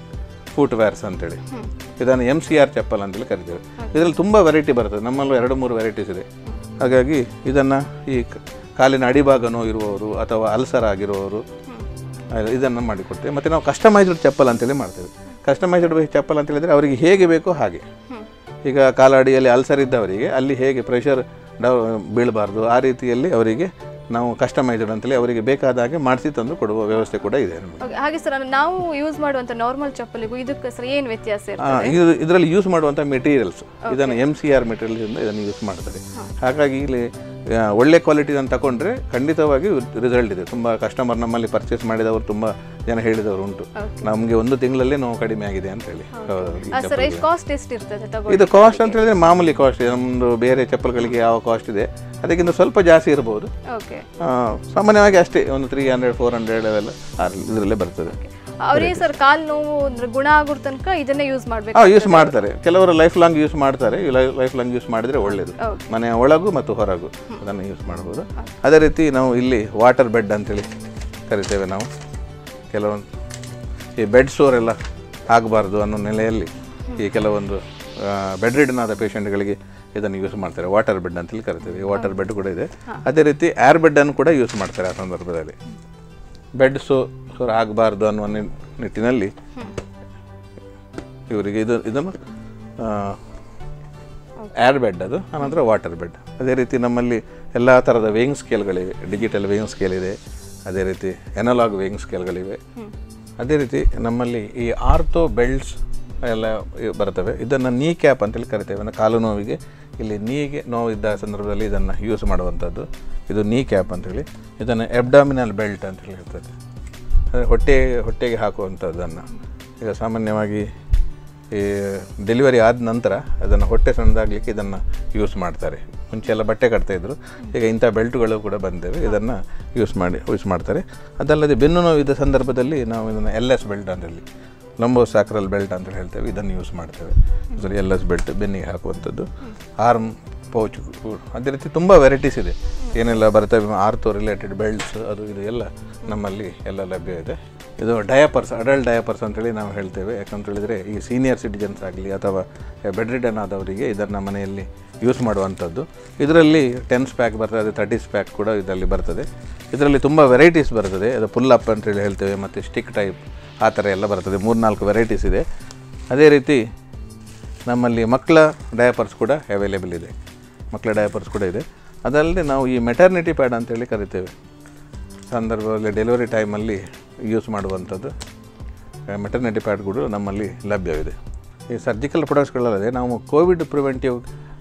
S3: ಫುಟ್ ವೇರ್ಸ್ ಅಂತೇಳಿ ಇದನ್ನು ಎಮ್ ಸಿ ಆರ್ ಚಪ್ಪಲ್ ಅಂತೇಳಿ ಕರಿತೇವೆ ಇದರಲ್ಲಿ ತುಂಬ ವೆರೈಟಿ ಬರ್ತದೆ ನಮ್ಮಲ್ಲೂ ಎರಡು ಮೂರು ವೆರೈಟೀಸ್ ಇದೆ ಹಾಗಾಗಿ ಇದನ್ನು ಈ ಕ- ಕಾಲಿನ ಅಡಿಭಾಗ ನೋವು ಇರುವವರು ಅಥವಾ ಅಲ್ಸರ್ ಆಗಿರುವವರು ಇದನ್ನು ಮಾಡಿಕೊಡ್ತೇವೆ ಮತ್ತು ನಾವು ಕಸ್ಟಮೈಸ್ಡ್ ಚಪ್ಪಲ್ ಅಂತೇಳಿ ಮಾಡ್ತೇವೆ ಕಸ್ಟಮೈಸ್ಡ್ ಚಪ್ಪಲ್ ಅಂತ ಹೇಳಿದರೆ ಅವರಿಗೆ ಹೇಗೆ ಬೇಕೋ ಹಾಗೆ ಈಗ ಕಾಲಡಿಯಲ್ಲಿ ಅಲ್ಸರ್ ಇದ್ದವರಿಗೆ ಅಲ್ಲಿ ಹೇಗೆ ಪ್ರೆಷರ್ ಡೌ ಬೀಳಬಾರ್ದು ಆ ರೀತಿಯಲ್ಲಿ ಅವರಿಗೆ ನಾವು ಕಸ್ಟಮೈಸ್ಡ್ ಅಂತೇಳಿ ಅವರಿಗೆ ಬೇಕಾದ ಹಾಗೆ ಮಾಡಿಸಿ ತಂದು ಕೊಡುವ ವ್ಯವಸ್ಥೆ ಕೂಡ ಇದೆ ನಮಗೆ
S1: Okay, ಹಾಗೆ ಸರ್ ನಾವು ಯೂಸ್ ಮಾಡುವಂತ ನಾರ್ಮಲ್ ಚಪ್ಪಲಿಗೂ ಇದಕ್ಕೆ ಸರ್ ಏನು ವ್ಯತ್ಯಾಸ
S3: ಆ,
S1: ಇರ್ತದೆ
S3: ಇದು ಇದರಲ್ಲಿ ಯೂಸ್ ಮಾಡುವಂಥ ಮೆಟೀರಿಯಲ್ಸ್ ಇದನ್ನು ಎಮ್ ಸಿ ಆರ್ ಮೆಟೀರಿಯಲ್ಸ್ ಇದನ್ನು ಯೂಸ್ ಮಾಡ್ತಾರೆ ಹಾಗಾಗಿ ಇಲ್ಲಿ ಆ, ಒಳ್ಳೆ ಕ್ವಾಲಿಟಿದನ್ನು ತಗೊಂಡ್ರೆ ಖಂಡಿತವಾಗಿ ರಿಸಲ್ಟ್ ಇದೆ ತುಂಬ ಕಸ್ಟಮರ್ ನಮ್ಮಲ್ಲಿ ಪರ್ಚೇಸ್ ಮಾಡಿದವರು ತುಂಬ ಜನ ಹೇಳಿದವರು ಉಂಟು ನಮಗೆ ಒಂದು ತಿಂಗಳಲ್ಲೇ ನೋವು ಕಡಿಮೆ ಆಗಿದೆ ಅಂತ ಹೇಳಿ ಹೌದು, ಈ
S1: ಸರ್
S3: ಚಪ್ಪಲಿಗೆ.
S1: ಎಷ್ಟು ಕಾಸ್ಟ್ ಎಷ್ಟು ಇರ್ತದೆ ತಗೋ
S3: ಇದು ಕಾಸ್ಟ್ ಅಂತ ಹೇಳಿದ್ರೆ ಮಾಮೂಲಿ ಕಾಸ್ಟ್ ಇದೆ ನಮ್ಮದು ಬೇರೆ ಚಪ್ಪಲ್ಗಳಿಗೆ ಯಾವ ಕಾಸ್ಟ್ ಇದೆ ಅದಕ್ಕಿಂತ ಸ್ವಲ್ಪ ಜಾಸ್ತಿ ಇರ್ಬೋದು
S1: ಓಕೆ
S3: ಆ, ಸಾಮಾನ್ಯವಾಗಿ ಅಷ್ಟೇ ಒಂದು ತ್ರೀ ಹಂಡ್ರೆಡ್ ಫೋರ್ ಹಂಡ್ರೆಡ್ ಅವೆಲ್ಲ ಇದರಲ್ಲೇ ಬರ್ತದೆ
S1: ಅವರಿಗೆ ಸರ್ ಕಾಲು ನೋವು ಅಂದ್ರೆ ಗುಣ ಆಗೋ ತನಕ ಇದನ್ನೇ ಯೂಸ್ ಮಾಡ್ಬೇಕು
S3: ಹಾಂ ಯೂಸ್ ಮಾಡ್ತಾರೆ ಕೆಲವರು ಲೈಫ್ ಲಾಂಗ್ ಯೂಸ್ ಮಾಡ್ತಾರೆ ಲೈಫ್ ಲಾಂಗ್ ಯೂಸ್ ಮಾಡಿದರೆ ಒಳ್ಳೆಯದು
S1: Okay.
S3: ಮನೆಯ ಒಳಗು ಮತ್ತು ಹೊರಗು ಅದನ್ನು ಯೂಸ್ ಮಾಡ್ಬೋದು ಅದೇ ರೀತಿ ನಾವು ಇಲ್ಲಿ ವಾಟರ್ ಬೆಡ್ ಅಂತೇಳಿ ಕರಿತೇವೆ ನಾವು ಕೆಲವೊಂದು ಈ ಬೆಡ್ ಸೋರ್ ಎಲ್ಲ ಆಗಬಾರ್ದು ಅನ್ನೋ ನೆಲೆಯಲ್ಲಿ ಈ ಕೆಲವೊಂದು ಬೆಡ್ ರಿಡನ್ ಆದ ಪೇಷಂಟ್ಗಳಿಗೆ ಇದನ್ನು ಯೂಸ್ ಮಾಡ್ತಾರೆ ವಾಟರ್ ಬೆಡ್ ಅಂತೇಳಿ ಕರಿತೇವೆ ಈ ವಾಟರ್ ಬೆಡ್ ಕೂಡ ಇದೆ ಅದೇ ರೀತಿ ಏರ್ ಬೆಡ್ಡನ್ನು ಕೂಡ ಯೂಸ್ ಮಾಡ್ತಾರೆ ಆ ಸಂದರ್ಭದಲ್ಲಿ ಬೆಡ್ ಸೋ ಸೋರ್ ಆಗಬಾರ್ದು ಅನ್ನುವ ನಿಟ್- ನಿಟ್ಟಿನಲ್ಲಿ ಇವರಿಗೆ ಇದು ಇದನ್ನು ಏರ್ ಬೆಡ್ ಅದು ಆನಂತರ ವಾಟರ್ ಬೆಡ್ ಅದೇ ರೀತಿ ನಮ್ಮಲ್ಲಿ ಎಲ್ಲ ಥರದ ವೇಯಿಂಗ್ ಸ್ಕೇಲ್ಗಳಿವೆ ಡಿಜಿಟಲ್ ವೇಯಿಂಗ್ ಸ್ಕೇಲ್ ಇದೆ ಅದೇ ರೀತಿ ಎನಲಾಗ್ ವೇಯಿಂಗ್ ಸ್ಕೇಲ್ಗಳಿವೆ ಅದೇ ರೀತಿ ನಮ್ಮಲ್ಲಿ ಈ ಆರ್ಥೋ ಬೆಲ್ಟ್ಸ್ ಎಲ್ಲ ಇವ್ ಬರ್ತವೆ ಇದನ್ನು ನೀ ಕ್ಯಾಪ್ ಅಂತೇಳಿ ಕರಿತೇವೆ ಅಂದರೆ ಕಾಲು ನೋವಿಗೆ ಇಲ್ಲಿ ನೀಗೆ ನೋವು ಇದ್ದ ಸಂದರ್ಭದಲ್ಲಿ ಇದನ್ನು ಯೂಸ್ ಮಾಡುವಂಥದ್ದು ಇದು ನೀ ಕ್ಯಾಪ್ ಅಂತೇಳಿ ಇದನ್ನು ಎಬ್ಡಾಮಿನಲ್ ಬೆಲ್ಟ್ ಅಂತೇಳಿ ಇರ್ತದೆ ಅಂದರೆ ಹೊಟ್ಟೆ ಹೊಟ್ಟೆಗೆ ಹಾಕುವಂಥದ್ದನ್ನು ಈಗ ಸಾಮಾನ್ಯವಾಗಿ ಈ ಡೆಲಿವರಿ ಆದ ನಂತರ ಅದನ್ನು ಹೊಟ್ಟೆ ಸಣ್ಣದಾಗಲಿಕ್ಕೆ ಇದನ್ನು ಯೂಸ್ ಮಾಡ್ತಾರೆ ಮುಂಚೆ ಎಲ್ಲ ಬಟ್ಟೆ ಕಟ್ತಾಯಿದ್ರು ಈಗ ಇಂಥ ಬೆಲ್ಟ್ಗಳು ಕೂಡ ಬಂದಿವೆ ಇದನ್ನು ಯೂಸ್ ಮಾಡಿ ಯೂಸ್ ಮಾಡ್ತಾರೆ ಅದಲ್ಲದೆ ಬೆನ್ನು ನೋವಿದ್ದ ಸಂದರ್ಭದಲ್ಲಿ ನಾವು ಇದನ್ನು ಎಲ್ ಎಸ್ ಬೆಲ್ಟ್ ಅಂತೇಳಿ ಲಂಬೋ ಸ್ಯಾಕ್ರಲ್ ಬೆಲ್ಟ್ ಅಂತ ಹೇಳ್ತೇವೆ ಇದನ್ನು ಯೂಸ್ ಮಾಡ್ತೇವೆ ಇದರಲ್ಲಿ ಎಲ್ ಎಸ್ ಬೆಲ್ಟ್ ಬೆನ್ನಿಗೆ ಹಾಕುವಂಥದ್ದು ಆರ್ಮ್ ಪೌಚ್ ಅದೇ ರೀತಿ ತುಂಬ ವೆರೈಟೀಸ್ ಇದೆ ಏನೆಲ್ಲ ಬರ್ತವೆ ಆರ್ಥೋ ರಿಲೇಟೆಡ್ ಬೆಲ್ಟ್ಸ್ ಅದು ಇದು ಎಲ್ಲ ನಮ್ಮಲ್ಲಿ ಎಲ್ಲ ಲಭ್ಯ ಇದೆ ಇದು ಡಯಾಪರ್ಸ್ ಅಡಲ್ಟ್ ಡಯಾಪರ್ಸ್ ಅಂತೇಳಿ ನಾವು ಹೇಳ್ತೇವೆ ಯಾಕಂತ ಹೇಳಿದರೆ ಈ ಸೀನಿಯರ್ ಸಿಟಿಜನ್ಸ್ ಆಗಲಿ ಅಥವಾ ಬೆಡ್ ರಿಡನ್ ಆದವರಿಗೆ ಇದನ್ನು ಮನೆಯಲ್ಲಿ ಯೂಸ್ ಮಾಡುವಂಥದ್ದು ಇದರಲ್ಲಿ ಟೆನ್ಸ್ ಪ್ಯಾಕ್ ಬರ್ತದೆ ತರ್ಟೀಸ್ ಪ್ಯಾಕ್ ಕೂಡ ಇದರಲ್ಲಿ ಬರ್ತದೆ ಇದರಲ್ಲಿ ತುಂಬ ವೆರೈಟೀಸ್ ಬರ್ತದೆ ಅದು ಪುಲ್ ಅಪ್ ಅಂತೇಳಿ ಹೇಳ್ತೇವೆ ಮತ್ತು ಸ್ಟಿಕ್ ಟೈಪ್ ಆ ಥರ ಎಲ್ಲ ಬರ್ತದೆ ಮೂರ್ನಾಲ್ಕು ವೆರೈಟೀಸ್ ಇದೆ ಅದೇ ರೀತಿ ನಮ್ಮಲ್ಲಿ ಮಕ್ಕಳ ಡಯಾಪರ್ಸ್ ಕೂಡ ಅವೈಲೇಬಲ್ ಇದೆ ಮಕ್ಕಳ ಡಯಾಪರ್ಸ್ ಕೂಡ ಇದೆ ಅದಲ್ಲದೆ ನಾವು ಈ ಮೆಟರ್ನಿಟಿ ಪ್ಯಾಡ್ ಅಂತೇಳಿ ಕರಿತೇವೆ ಸಂದರ್ಭದಲ್ಲಿ ಡೆಲಿವರಿ ಟೈಮಲ್ಲಿ ಯೂಸ್ ಮಾಡುವಂಥದ್ದು ಮೆಟರ್ನಿಟಿ ಪ್ಯಾಡ್ ಕೂಡ ನಮ್ಮಲ್ಲಿ ಲಭ್ಯವಿದೆ ಈ ಸರ್ಜಿಕಲ್ ಪ್ರಾಡಕ್ಟ್ಸ್ಗಳಲ್ಲದೆ ನಾವು ಕೋವಿಡ್ ಪ್ರಿವೆಂಟಿವ್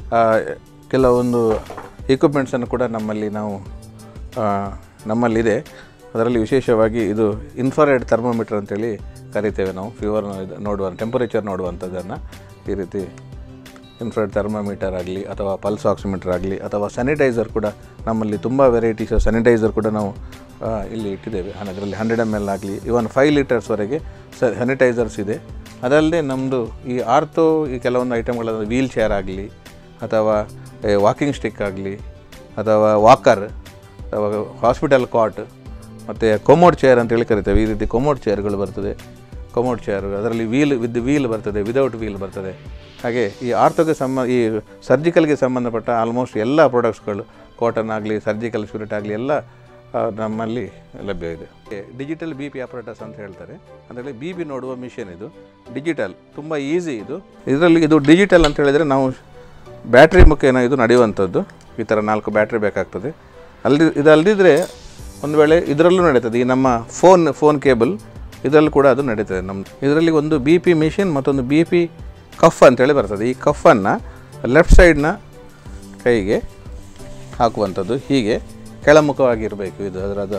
S3: ಕೆಲವೊಂದು ಇಕ್ವಿಪ್ಮೆಂಟ್ಸನ್ನು ಕೂಡ ನಮ್ಮಲ್ಲಿ ನಾವು ಆ, ನಮ್ಮಲ್ಲಿದೆ ಅದರಲ್ಲಿ ವಿಶೇಷವಾಗಿ ಇದು ಇನ್ಫ್ರಾರೆಡ್ ಥರ್ಮೋಮೀಟರ್ ಅಂತೇಳಿ ಕರಿತೇವೆ ನಾವು ಫೀವರ್ ನೋಡುವ ಟೆಂಪರೇಚರ್ ನೋಡುವಂಥದ್ದನ್ನು ಈ ರೀತಿ ಇನ್ಫ್ರಾರೆಡ್ ಥರ್ಮೋಮೀಟರ್ ಆಗಲಿ ಅಥವಾ ಪಲ್ಸ್ ಆಕ್ಸಿಮೀಟರ್ ಆಗಲಿ ಅಥವಾ ಸ್ಯಾನಿಟೈಸರ್ ಕೂಡ ನಮ್ಮಲ್ಲಿ ತುಂಬ ವೆರೈಟೀಸ್ ಸ್ಯಾನಿಟೈಸರ್ ಕೂಡ ನಾವು ಆ, ಇಲ್ಲಿ ಇಟ್ಟಿದ್ದೇವೆ ಅದರಲ್ಲಿ ಹಂಡ್ರೆಡ್ ಎಮ್ ಎಲ್ ಆಗಲಿ ಇವನ್ ಫೈವ್ ಲೀಟರ್ಸ್ವರೆಗೆ ಸ್ಯಾನಿಟೈಸರ್ಸ್ ಇದೆ ಅದಲ್ಲದೆ ನಮ್ಮದು ಈ ಆರ್ಥೋ ಈ ಕೆಲವೊಂದು ಐಟಮ್ಗಳಾದ ವೀಲ್ ಚೇರ್ ಆಗಲಿ ಅಥವಾ ವಾಕಿಂಗ್ ಸ್ಟಿಕ್ ಆಗಲಿ ಅಥವಾ ವಾಕರ್ ಅಥವಾ ಹಾಸ್ಪಿಟಲ್ ಕಾಟ್ ಮತ್ತು ಕೊಮೋಡ್ ಚೇರ್ ಅಂತೇಳಿ ಕರಿತೇವೆ ಈ ರೀತಿ ಕೊಮೋಡ್ ಚೇರ್ಗಳು ಬರ್ತದೆ ಕೊಮೋಡ್ ಚೇರ್ ಅದರಲ್ಲಿ ವೀಲ್ ವಿತ್ ವೀಲ್ ಬರ್ತದೆ ವಿದೌಟ್ ವೀಲ್ ಬರ್ತದೆ ಹಾಗೆ ಈ ಆರ್ಥೋಗೆ ಸಂಬ ಈ ಸರ್ಜಿಕಲ್ಗೆ ಸಂಬಂಧಪಟ್ಟ ಆಲ್ಮೋಸ್ಟ್ ಎಲ್ಲ ಪ್ರಾಡಕ್ಟ್ಸ್ಗಳು ಕಾಟನ್ ಆಗಲಿ ಸರ್ಜಿಕಲ್ ಶೂರಿಟ್ ಆಗಲಿ ಎಲ್ಲ ಆ, ನಮ್ಮಲ್ಲಿ ಲಭ್ಯವಿದೆ ಡಿಜಿಟಲ್ ಬಿ ಪಿ ಆಪರೇಟರ್ಸ್ ಅಂತ ಹೇಳ್ತಾರೆ ಅದರಲ್ಲಿ ಬಿ ಪಿ ನೋಡುವ ಮಿಷಿನ್ ಇದು ಡಿಜಿಟಲ್ ತುಂಬ ಈಸಿ ಇದು ಇದರಲ್ಲಿ ಇದು ಡಿಜಿಟಲ್ ಅಂತ ಹೇಳಿದರೆ ನಾವು ಬ್ಯಾಟ್ರಿ ಮುಖೇನ ಇದು ನಡೆಯುವಂಥದ್ದು ಈ ಥರ ನಾಲ್ಕು ಬ್ಯಾಟ್ರಿ ಬೇಕಾಗ್ತದೆ ಅಲ್ಲಿ ಇದಲ್ಲದಿದ್ದರೆ ಒಂದು ವೇಳೆ ಇದರಲ್ಲೂ ನಡೀತದೆ ಈ ನಮ್ಮ ಫೋನ್ ಫೋನ್ ಕೇಬಲ್ ಇದರಲ್ಲೂ ಕೂಡ ಅದು ನಡೀತದೆ ನಮ್ಮ ಇದರಲ್ಲಿ ಒಂದು ಬಿ ಪಿ ಮಿಷಿನ್ ಮತ್ತೊಂದು ಬಿ ಪಿ ಕಫ್ ಅಂತೇಳಿ ಬರ್ತದೆ ಈ ಕಫನ್ನು ಲೆಫ್ಟ್ ಸೈಡ್ನ ಕೈಗೆ ಹಾಕುವಂಥದ್ದು ಹೀಗೆ ಕೆಳಮುಖವಾಗಿರಬೇಕು ಇದು ಅದರದ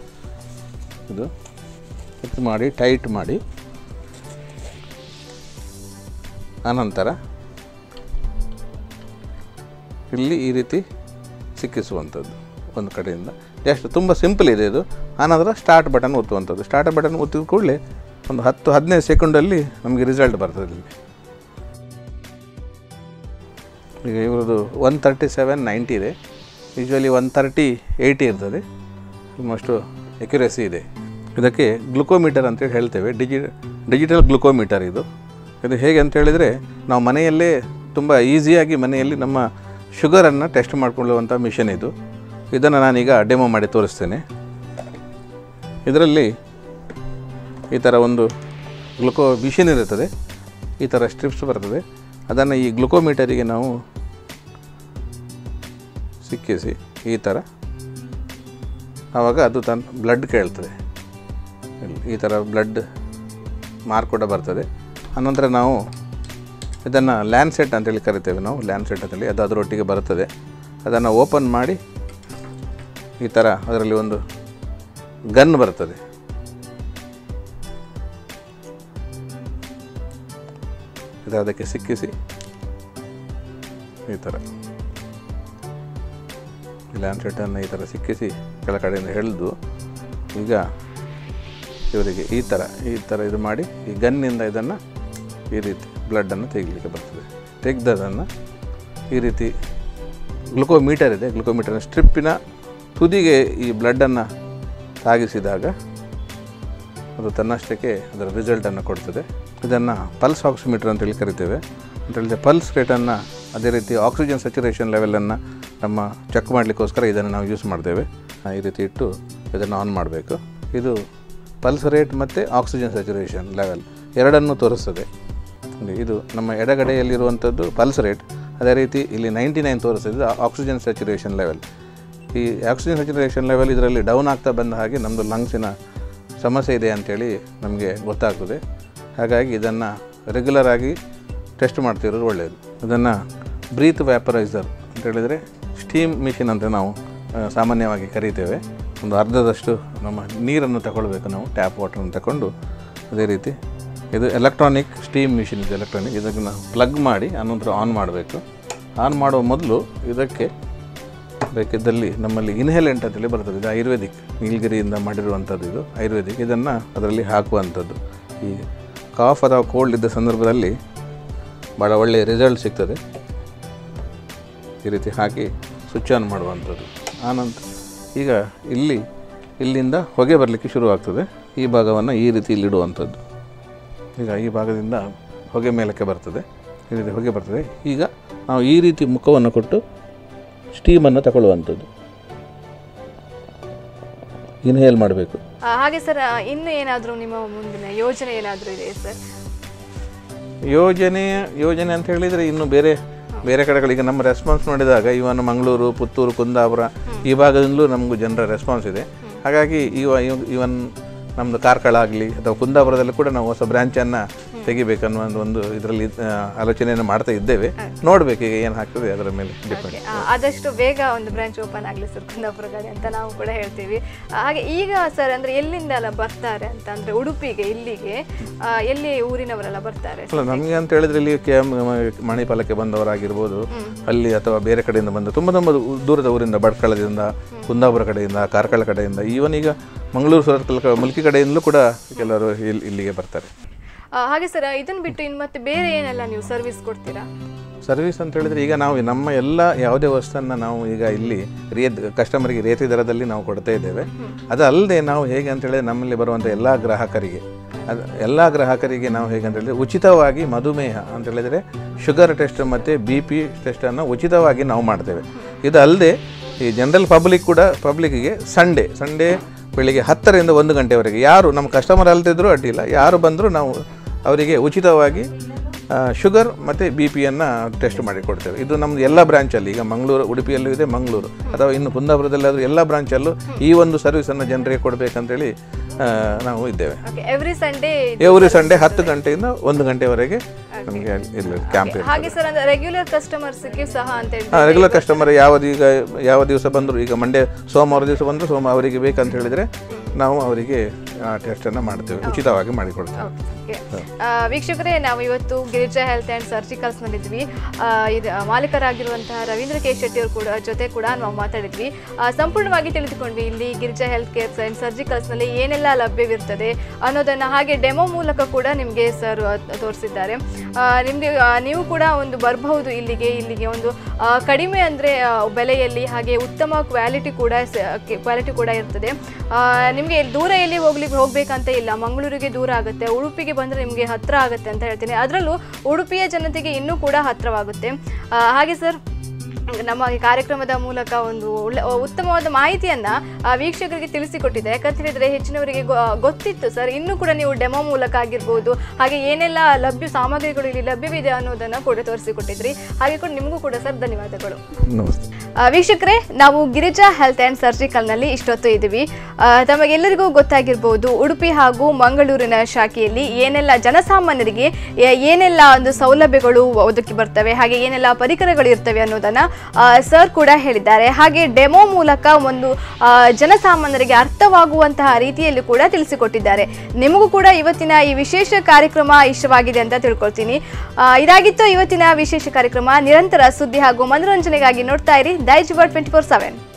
S3: ಇದು ಇದು ಮಾಡಿ ಟೈಟ್ ಮಾಡಿ ಆನಂತರ ಇಲ್ಲಿ ಈ ರೀತಿ ಸಿಕ್ಕಿಸುವಂಥದ್ದು ಒಂದು ಕಡೆಯಿಂದ ಜಸ್ಟ್ ತುಂಬ ಸಿಂಪಲ್ ಇದೆ ಇದು ಆನಂತರ ಸ್ಟಾರ್ಟ್ ಬಟನ್ ಒತ್ತುವಂಥದ್ದು ಸ್ಟಾರ್ಟ್ ಬಟನ್ ಒತ್ತಿದ ಕೂಡಲೇ ಒಂದು ಹತ್ತು ಹದಿನೈದು ಸೆಕೆಂಡಲ್ಲಿ ನಮಗೆ ರಿಸಲ್ಟ್ ಬರ್ತದೆ ಇಲ್ಲಿ ಈಗ ಇವ್ರದ್ದು ಒನ್ ತರ್ಟಿ ಸೆವೆನ್ ನೈಂಟಿ ಇದೆ ಯೂಶ್ವಲಿ ಒನ್ ತರ್ಟಿ ಏಯ್ಟಿ ಇರ್ತದೆ ಆಲ್ಮೋಸ್ಟು ಎಕ್ಯುರೇಸಿ ಇದೆ ಇದಕ್ಕೆ ಗ್ಲುಕೋಮೀಟರ್ ಅಂತೇಳಿ ಹೇಳ್ತೇವೆ ಡಿಜಿ ಡಿಜಿಟಲ್ ಗ್ಲುಕೋಮೀಟರ್ ಇದು ಇದು ಹೇಗೆ ಅಂತ ಹೇಳಿದರೆ ನಾವು ಮನೆಯಲ್ಲೇ ತುಂಬ ಈಸಿಯಾಗಿ ಮನೆಯಲ್ಲಿ ನಮ್ಮ ಶುಗರನ್ನು ಟೆಸ್ಟ್ ಮಾಡಿಕೊಳ್ಳುವಂಥ ಮಿಷನ್ ಇದು ಇದನ್ನು ನಾನೀಗ ಡೆಮೋ ಮಾಡಿ ತೋರಿಸ್ತೇನೆ ಇದರಲ್ಲಿ ಈ ಥರ ಒಂದು ಗ್ಲುಕೋ ಮಿಷಿನ್ ಇರುತ್ತದೆ ಈ ಥರ ಸ್ಟ್ರಿಪ್ಸ್ ಬರ್ತದೆ ಅದನ್ನು ಈ ಗ್ಲುಕೋಮೀಟರಿಗೆ ನಾವು ಸಿಕ್ಕಿಸಿ ಈ ಥರ ಆವಾಗ ಅದು ತನ್ನ ಬ್ಲಡ್ ಕೇಳ್ತದೆ ಇಲ್ಲಿ ಈ ಥರ ಬ್ಲಡ್ ಮಾರ್ಕ್ ಕೂಡ ಬರ್ತದೆ ಆನಂತರ ನಾವು ಇದನ್ನು ಲ್ಯಾನ್ಸೆಟ್ ಅಂತೇಳಿ ಕರಿತೇವೆ ನಾವು ಲ್ಯಾನ್ಸೆಟ್ ಅಂತೇಳಿ ಅದು ಅದರೊಟ್ಟಿಗೆ ಬರ್ತದೆ ಅದನ್ನು ಓಪನ್ ಮಾಡಿ ಈ ಥರ ಅದರಲ್ಲಿ ಒಂದು ಗನ್ ಬರ್ತದೆ ಇದು ಅದಕ್ಕೆ ಸಿಕ್ಕಿಸಿ ಈ ಥರ ಈ ಲ್ಯಾನ್ಸೆಟನ್ನು ಈ ಥರ ಸಿಕ್ಕಿಸಿ ಕೆಳಗಡೆಯಿಂದ ಎಳೆದು ಈಗ ಇವರಿಗೆ ಈ ಥರ ಈ ಥರ ಇದು ಮಾಡಿ ಈ ಗನ್ನಿಂದ ಇದನ್ನು ಈ ರೀತಿ ಬ್ಲಡ್ಡನ್ನು ತೆಗಿಲಿಕ್ಕೆ ಬರ್ತದೆ ತೆಗೆದದನ್ನು ಈ ರೀತಿ ಗ್ಲುಕೋಮೀಟರ್ ಇದೆ ಗ್ಲುಕೋಮೀಟರ್ನ ಸ್ಟ್ರಿಪ್ಪಿನ ತುದಿಗೆ ಈ ಬ್ಲಡ್ಡನ್ನು ತಾಗಿಸಿದಾಗ ಅದು ತನ್ನಷ್ಟಕ್ಕೆ ಅದರ ರಿಸಲ್ಟನ್ನು ಕೊಡ್ತದೆ ಇದನ್ನು ಪಲ್ಸ್ ಆಕ್ಸಿಮೀಟರ್ ಅಂತೇಳಿ ಕರಿತೇವೆ ಅಂತ ಹೇಳಿದ್ರೆ ಪಲ್ಸ್ ರೇಟನ್ನು ಅದೇ ರೀತಿ ಆಕ್ಸಿಜನ್ ಸ್ಯಾಚುರೇಷನ್ ಲೆವೆಲನ್ನು ನಮ್ಮ ಚೆಕ್ ಮಾಡಲಿಕ್ಕೋಸ್ಕರ ಇದನ್ನು ನಾವು ಯೂಸ್ ಮಾಡ್ತೇವೆ ಆ, ಈ ರೀತಿ ಇಟ್ಟು ಇದನ್ನು ಆನ್ ಮಾಡಬೇಕು ಇದು ಪಲ್ಸ್ ರೇಟ್ ಮತ್ತು ಆಕ್ಸಿಜನ್ ಸ್ಯಾಚುರೇಷನ್ ಲೆವೆಲ್ ಎರಡನ್ನೂ ತೋರಿಸ್ತದೆ ನೋಡಿ, ಇದು ನಮ್ಮ ಎಡಗಡೆಯಲ್ಲಿರುವಂಥದ್ದು ಪಲ್ಸ್ ರೇಟ್ ಅದೇ ರೀತಿ ಇಲ್ಲಿ ನೈಂಟಿ ನೈನ್ ತೋರಿಸ್ತದೆ ಇದು ಆಕ್ಸಿಜನ್ ಸ್ಯಾಚುರೇಷನ್ ಲೆವೆಲ್ ಈ ಆಕ್ಸಿಜನ್ ಸ್ಯಾಚುರೇಷನ್ ಲೆವೆಲ್ ಇದರಲ್ಲಿ ಡೌನ್ ಆಗ್ತಾ ಬಂದ ಹಾಗೆ ನಮ್ಮದು ಲಂಗ್ಸಿನ ಸಮಸ್ಯೆ ಇದೆ ಅಂಥೇಳಿ ನಮಗೆ ಗೊತ್ತಾಗ್ತದೆ ಹಾಗಾಗಿ ಇದನ್ನು ರೆಗ್ಯುಲರ್ ಆಗಿ ಟೆಸ್ಟ್ ಮಾಡ್ತಿರೋದು ಒಳ್ಳೆಯದು ಇದನ್ನು ಬ್ರೀತ್ ವ್ಯಾಪರೈಸರ್ ಅಂತ ಹೇಳಿದರೆ ಸ್ಟೀಮ್ ಮಿಷಿನ್ ಅಂತ ನಾವು ಆ, ಸಾಮಾನ್ಯವಾಗಿ ಕರೀತೇವೆ ಒಂದು ಅರ್ಧದಷ್ಟು ನಮ್ಮ ನೀರನ್ನು ತಗೊಳ್ಬೇಕು ನಾವು ಟ್ಯಾಪ್ ವಾಟರನ್ನು ತಗೊಂಡು ಅದೇ ರೀತಿ ಇದು ಎಲೆಕ್ಟ್ರಾನಿಕ್ ಸ್ಟೀಮ್ ಮಿಷಿನ್ ಇದೆ ಎಲೆಕ್ಟ್ರಾನಿಕ್ ಇದನ್ನು ನಾವು ಪ್ಲಗ್ ಮಾಡಿ ಆನಂತರ ಆನ್ ಮಾಡಬೇಕು ಆನ್ ಮಾಡುವ ಮೊದಲು ಇದಕ್ಕೆ ಬೇಕಿದ್ದಲ್ಲಿ ನಮ್ಮಲ್ಲಿ ಇನ್ಹೇಲೆಂಟ್ ಅಂತೇಳಿ ಬರ್ತದೆ ಇದು ಆಯುರ್ವೇದಿಕ್ ನೀಲಗಿರಿಯಿಂದ ಮಾಡಿರುವಂಥದ್ದು ಇದು ಆಯುರ್ವೇದಿಕ್ ಇದನ್ನು ಅದರಲ್ಲಿ ಹಾಕುವಂಥದ್ದು ಈ ಕಾಫ್ ಅಥವಾ ಕೋಲ್ಡ್ ಇದ್ದ ಸಂದರ್ಭದಲ್ಲಿ ಭಾಳ ಒಳ್ಳೆಯ ರಿಸಲ್ಟ್ ಸಿಗ್ತದೆ ಈ ರೀತಿ ಹಾಕಿ ಸ್ವಿಚ್ ಆನ್ ಮಾಡುವಂಥದ್ದು ಆನಂತರ ಈಗ ಇಲ್ಲಿ ಇಲ್ಲಿಂದ ಹೊಗೆ ಬರಲಿಕ್ಕೆ ಶುರುವಾಗ್ತದೆ ಈ ಭಾಗವನ್ನು ಈ ರೀತಿ ಇಲ್ಲಿಡುವಂಥದ್ದು ಈಗ ಈ ಭಾಗದಿಂದ ಹೊಗೆ ಮೇಲಕ್ಕೆ ಬರ್ತದೆ ಈ ರೀತಿ ಹೊಗೆ ಬರ್ತದೆ ಈಗ ನಾವು ಈ ರೀತಿ ಮುಖವನ್ನು ಕೊಟ್ಟು ಸ್ಟೀಮನ್ನು ತಗೊಳ್ಳುವಂಥದ್ದು ಇನ್ಹೇಲ್ ಮಾಡಬೇಕು
S1: ಆ, ಹಾಗೆ ಸರ್ ಆ, ಇನ್ನು ಏನಾದರೂ ನಿಮ್ಮ ಮುಂದಿನ ಯೋಜನೆ ಏನಾದರೂ ಇದೆ ಸರ್
S3: ಯೋಜನೆ ಯೋಜನೆ ಅಂತ ಹೇಳಿದರೆ ಇನ್ನು ಬೇರೆ ಬೇರೆ ಕಡೆಗಳಿಗೆ ನಮ್ಮ ರೆಸ್ಪಾನ್ಸ್ ನೋಡಿದಾಗ ಇವನ್ ಮಂಗಳೂರು ಪುತ್ತೂರು ಕುಂದಾಪುರ ಈ ಭಾಗದಿಂದಲೂ ನಮಗೂ ಜನರ ರೆಸ್ಪಾನ್ಸ್ ಇದೆ ಹಾಗಾಗಿ ಇವ ಇವ್- ಇವನ್ ನಮ್ಮದು ಕಾರ್ಕಳ ಆಗಲಿ ಅಥವಾ ಕುಂದಾಪುರದಲ್ಲಿ ಕೂಡ ನಾವು ಹೊಸ ಬ್ರ್ಯಾಂಚನ್ನು ತೆಗಿಬೇಕನ್ನುವ ಒಂದು- ಒಂದು ಇದರಲ್ಲಿ ಆಲೋಚನೆಯನ್ನು ಮಾಡ್ತಾ ಇದ್ದೇವೆ ನೋಡಬೇಕು ಈಗ ಏನು ಆಗ್ತದೆ ಅದರ ಮೇಲೆ ಡಿಪೆಂಡ್
S1: ಆ, ಆದಷ್ಟು ಬೇಗ ಒಂದು ಬ್ರಾಂಚ್ ಓಪನ್ ಆಗಲಿ ಸರ್ ಕುಂದಾಪುರ ಕಡೆ ಅಂತ ನಾವು ಕೂಡ ಹೇಳ್ತೀವಿ ಆ, ಹಾಗೆ ಈಗ ಸರ್ ಅಂದ್ರೆ ಎಲ್ಲಿಂದ ಎಲ್ಲ ಬರ್ತಾರೆ ಅಂತ ಅಂದ್ರೆ ಉಡುಪಿಗೆ ಇಲ್ಲಿಗೆ ಆ, ಎಲ್ಲಿ ಊರಿನವರೆಲ್ಲ ಬರ್ತಾರೆ
S3: ಅಲ್ಲ ನಮಗೆ ಅಂತ ಹೇಳಿದ್ರೆ ಇಲ್ಲಿ ಕೆ ಎಮ್ ಮಣಿಪಾಲಕ್ಕೆ ಬಂದವರಾಗಿರ್ಬೋದು ಅಲ್ಲಿ ಅಥವಾ ಬೇರೆ ಕಡೆಯಿಂದ ಬಂದ ತುಂಬ ತುಂಬ ದೂ- ದೂರದ ಊರಿಂದ ಭಟ್ಕಳದಿಂದ ಕುಂದಾಪುರ ಕಡೆಯಿಂದ ಕಾರ್ಕಳ ಕಡೆಯಿಂದ ಈವನ್ ಈಗ ಮಂಗಳೂರು ಸುರತ್ಕಲ್ ಮುಲ್ಕಿ ಕಡೆಯಿಂದಲೂ ಕೂಡ ಕೆಲವರು ಇಲ್ಲಿ ಇಲ್ಲಿಗೆ ಬರ್ತಾರೆ
S1: ಆ, ಹಾಗೆ ಸರ್ ಇದನ್ನ ಬಿಟ್ಟು ಇನ್ನು ಮತ್ತೆ ಬೇರೆ ಏನೆಲ್ಲ ನೀವು ಸರ್ವಿಸ್ ಕೊಡ್ತೀರಾ
S3: ಸರ್ವಿಸ್ ಅಂತ ಹೇಳಿದ್ರೆ ಈಗ ನಾವು ನಮ್ಮ ಎಲ್ಲ ಯಾವುದೇ ವಸ್ತುವನ್ನು ನಾವು ಈಗ ಇಲ್ಲಿ ರಿಯತ್ ಕಸ್ಟಮರ್ಗೆ ರಿಯಾಯಿತಿ ದರದಲ್ಲಿ ನಾವು ಕೊಡ್ತಾ ಇದ್ದೇವೆ ಅದಲ್ಲದೆ ನಾವು ಹೇಗೆ ಅಂತ ಹೇಳಿದ್ರೆ ನಮ್ಮಲ್ಲಿ ಬರುವಂಥ ಎಲ್ಲ ಗ್ರಾಹಕರಿಗೆ ಅದು ಎಲ್ಲ ಗ್ರಾಹಕರಿಗೆ ನಾವು ಹೇಗೆ ಅಂತ ಹೇಳಿದ್ರೆ ಉಚಿತವಾಗಿ ಮಧುಮೇಹ ಅಂತ ಹೇಳಿದರೆ ಶುಗರ್ ಟೆಸ್ಟ್ ಮತ್ತು ಬಿ ಪಿ ಟೆಸ್ಟನ್ನು ಉಚಿತವಾಗಿ ನಾವು ಮಾಡ್ತೇವೆ ಇದು ಅಲ್ಲದೆ ಈ ಜನರಲ್ ಪಬ್ಲಿಕ್ ಕೂಡ ಪಬ್ಲಿಕ್ಕಿಗೆ ಸಂಡೇ ಸಂಡೇ ಬೆಳಿಗ್ಗೆ ಹತ್ತರಿಂದ ಒಂದು ಗಂಟೆವರೆಗೆ ಯಾರು ನಮ್ಮ ಕಸ್ಟಮರ್ ಅಲ್ದಿದ್ರೂ ಅಡ್ಡಿಲ್ಲ ಯಾರು ಬಂದರೂ ನಾವು ಅವರಿಗೆ ಉಚಿತವಾಗಿ ಆ, ಶುಗರ್ ಮತ್ತು ಬಿ ಪಿಯನ್ನು ಟೆಸ್ಟ್ ಮಾಡಿ ಕೊಡ್ತೇವೆ ಇದು ನಮ್ಮದು ಎಲ್ಲ ಬ್ರಾಂಚಲ್ಲಿ ಈಗ ಮಂಗಳೂರು ಉಡುಪಿಯಲ್ಲೂ ಇದೆ ಮಂಗಳೂರು ಅಥವಾ ಇನ್ನು ಕುಂದಾಪುರದಲ್ಲಾದರೂ ಎಲ್ಲ ಬ್ರಾಂಚಲ್ಲೂ ಈ ಒಂದು ಸರ್ವಿಸನ್ನು ಜನರಿಗೆ ಕೊಡಬೇಕಂತೇಳಿ ಆ, ನಾವು ಇದ್ದೇವೆ
S1: okay every Sunday
S3: every Sunday ಹತ್ತು ಗಂಟೆಯಿಂದ ಒಂದು ಗಂಟೆವರೆಗೆ ನಮಗೆ ಇಲ್ಲಿ ಕ್ಯಾಂಪ್ ಇರ್ತದೆ
S1: ಹಾಗೆ ಸರ್ ಅಂದ್ರೆ ರೆಗ್ಯುಲರ್ ಕಸ್ಟಮರ್ಸ್ಗೆ ಸಹ ಅಂತ ಹೇಳಿ
S3: ಹಾಂ ರೆಗ್ಯುಲರ್ ಕಸ್ಟಮರ್ ಯಾವ್ದು ಈಗ ಯಾವ ದಿವಸ ಬಂದರು ಈಗ ಮಂಡೇ ಸೋಮವಾರ ದಿವಸ ಬಂದರು ಸೋಮ ಅವರಿಗೆ ಬೇಕಂತ ಹೇಳಿದರೆ ನಾವು ಅವರಿಗೆ ಆ ಟೆಸ್ಟನ್ನು ಮಾಡ್ತೇವೆ ಉಚಿತವಾಗಿ ಮಾಡಿಕೊಡ್ತೇವೆ
S1: ಓಕೆ. ಆ, ವೀಕ್ಷಕರೇ ನಾವು ಇವತ್ತು ಗಿರಿಜಾ ಹೆಲ್ತ್ ಆ್ಯಂಡ್ ಸರ್ಜಿಕಲ್ಸ್ನಲ್ಲಿದ್ವಿ ಆ, ಇದು ಆ, ಮಾಲೀಕರಾಗಿರುವಂತಹ ರವೀಂದ್ರ ಕೆ ಶೆಟ್ಟಿ ಅವರು ಕೂಡ ಜೊತೆ ಕೂಡ ನಾವು ಮಾತಾಡಿದ್ವಿ ಆ, ಸಂಪೂರ್ಣವಾಗಿ ತಿಳಿದುಕೊಂಡ್ವಿ ಇಲ್ಲಿ ಗಿರಿಜಾ ಹೆಲ್ತ್ ಕೇರ್ ಆ್ಯಂಡ್ ಸರ್ಜಿಕಲ್ಸ್ನಲ್ಲಿ ಏನೆಲ್ಲ ಲಭ್ಯವಿರ್ತದೆ ಅನ್ನೋದನ್ನು ಹಾಗೆ ಡೆಮೋ ಮೂಲಕ ಕೂಡ ನಿಮಗೆ ಸರ್ ತೋರಿಸಿದ್ದಾರೆ ನಿಮಗೆ ನೀವು ಕೂಡ ಒಂದು ಬರಬಹುದು ಇಲ್ಲಿಗೆ ಇಲ್ಲಿಗೆ ಒಂದು ಆ, ಕಡಿಮೆ ಅಂದರೆ ಬೆಲೆಯಲ್ಲಿ ಹಾಗೆ ಉತ್ತಮ ಕ್ವಾಲಿಟಿ ಕೂಡ ಕ್ವಾಲಿಟಿ ಕೂಡ ಇರ್ತದೆ ನಿಮಗೆ ದೂರ ಎಲ್ಲಿ ಹೋಗ್ಲಿಕ್ಕೆ ಹೋಗ್ಬೇಕಂತ ಇಲ್ಲ ಮಂಗಳೂರಿಗೆ ದೂರ ಆಗುತ್ತೆ ಉಡುಪಿಗೆ ಬಂದರೆ ನಿಮಗೆ ಹತ್ರ ಆಗುತ್ತೆ ಅಂತ ಹೇಳ್ತೀನಿ ಅದರಲ್ಲೂ ಉಡುಪಿಯ ಜನತೆಗೆ ಇನ್ನೂ ಕೂಡ ಹತ್ತಿರವಾಗುತ್ತೆ ಆ, ಹಾಗೆ ಸರ್ ನಮ್ಮ ಈ ಕಾರ್ಯಕ್ರಮದ ಮೂಲಕ ಒಂದು ಒಳ್ಳೆ ಉತ್ತಮವಾದ ಮಾಹಿತಿಯನ್ನ ಆ, ವೀಕ್ಷಕರಿಗೆ ತಿಳಿಸಿಕೊಟ್ಟಿದೆ ಯಾಕಂತ ಹೇಳಿದ್ರೆ ಹೆಚ್ಚಿನವರಿಗೆ ಗೊ- ಗೊತ್ತಿತ್ತು ಸರ್ ಇನ್ನೂ ಕೂಡ ನೀವು ಡೆಮೋ ಮೂಲಕ ಆಗಿರ್ಬೋದು ಹಾಗೆ ಏನೆಲ್ಲ ಲಭ್ಯ ಸಾಮಗ್ರಿಗಳು ಇಲ್ಲಿ ಲಭ್ಯವಿದೆ ಅನ್ನೋದನ್ನ ಕೂಡ ತೋರಿಸಿಕೊಟ್ಟಿದ್ರಿ ಹಾಗೆ ಕೂಡ ನಿಮಗೂ ಕೂಡ ಸರ್ ಧನ್ಯವಾದಗಳು
S3: ನಮಸ್ತೆ
S1: ಆ, ವೀಕ್ಷಕರೇ ನಾವು ಗಿರಿಜಾ ಹೆಲ್ತ್ ಆ್ಯಂಡ್ ಸರ್ಜಿಕಲ್ನಲ್ಲಿ ಇಷ್ಟೊತ್ತು ಇದ್ದೀವಿ ಆ, ತಮಗೆಲ್ಲರಿಗೂ ಗೊತ್ತಾಗಿರ್ಬೋದು ಉಡುಪಿ ಹಾಗೂ ಮಂಗಳೂರಿನ ಶಾಖೆಯಲ್ಲಿ ಏನೆಲ್ಲ ಜನಸಾಮಾನ್ಯರಿಗೆ ಏ- ಏನೆಲ್ಲ ಒಂದು ಸೌಲಭ್ಯಗಳು ಒದಗಿ ಬರ್ತವೆ ಹಾಗೆ ಏನೆಲ್ಲ ಪರಿಕರಗಳು ಇರ್ತವೆ ಅನ್ನೋದನ್ನ ಸರ್ ಕೂಡ ಹೇಳಿದ್ದಾರೆ ಹಾಗೆ ಡೆಮೋ ಮೂಲಕ ಒಂದು ಆ, ಜನಸಾಮಾನ್ಯರಿಗೆ ಅರ್ಥವಾಗುವಂತಹ ರೀತಿಯಲ್ಲಿ ಕೂಡ ತಿಳಿಸಿಕೊಟ್ಟಿದ್ದಾರೆ ನಿಮಗೂ ಕೂಡ ಇವತ್ತಿನ ಈ ವಿಶೇಷ ಕಾರ್ಯಕ್ರಮ ಇಷ್ಟವಾಗಿದೆ ಅಂತ ತಿಳ್ಕೊಳ್ತೀನಿ ಆ, ಇದಾಗಿತ್ತು ಇವತ್ತಿನ ವಿಶೇಷ ಕಾರ್ಯಕ್ರಮ ನಿರಂತರ ಸುದ್ದಿ ಹಾಗೂ ಮನೋರಂಜನೆಗಾಗಿ ನೋಡ್ತಾ ಇರಿ ದೈಜ್ ಟ್ವೆಂಟಿ ಫೋರ್ ಸೆವೆನ್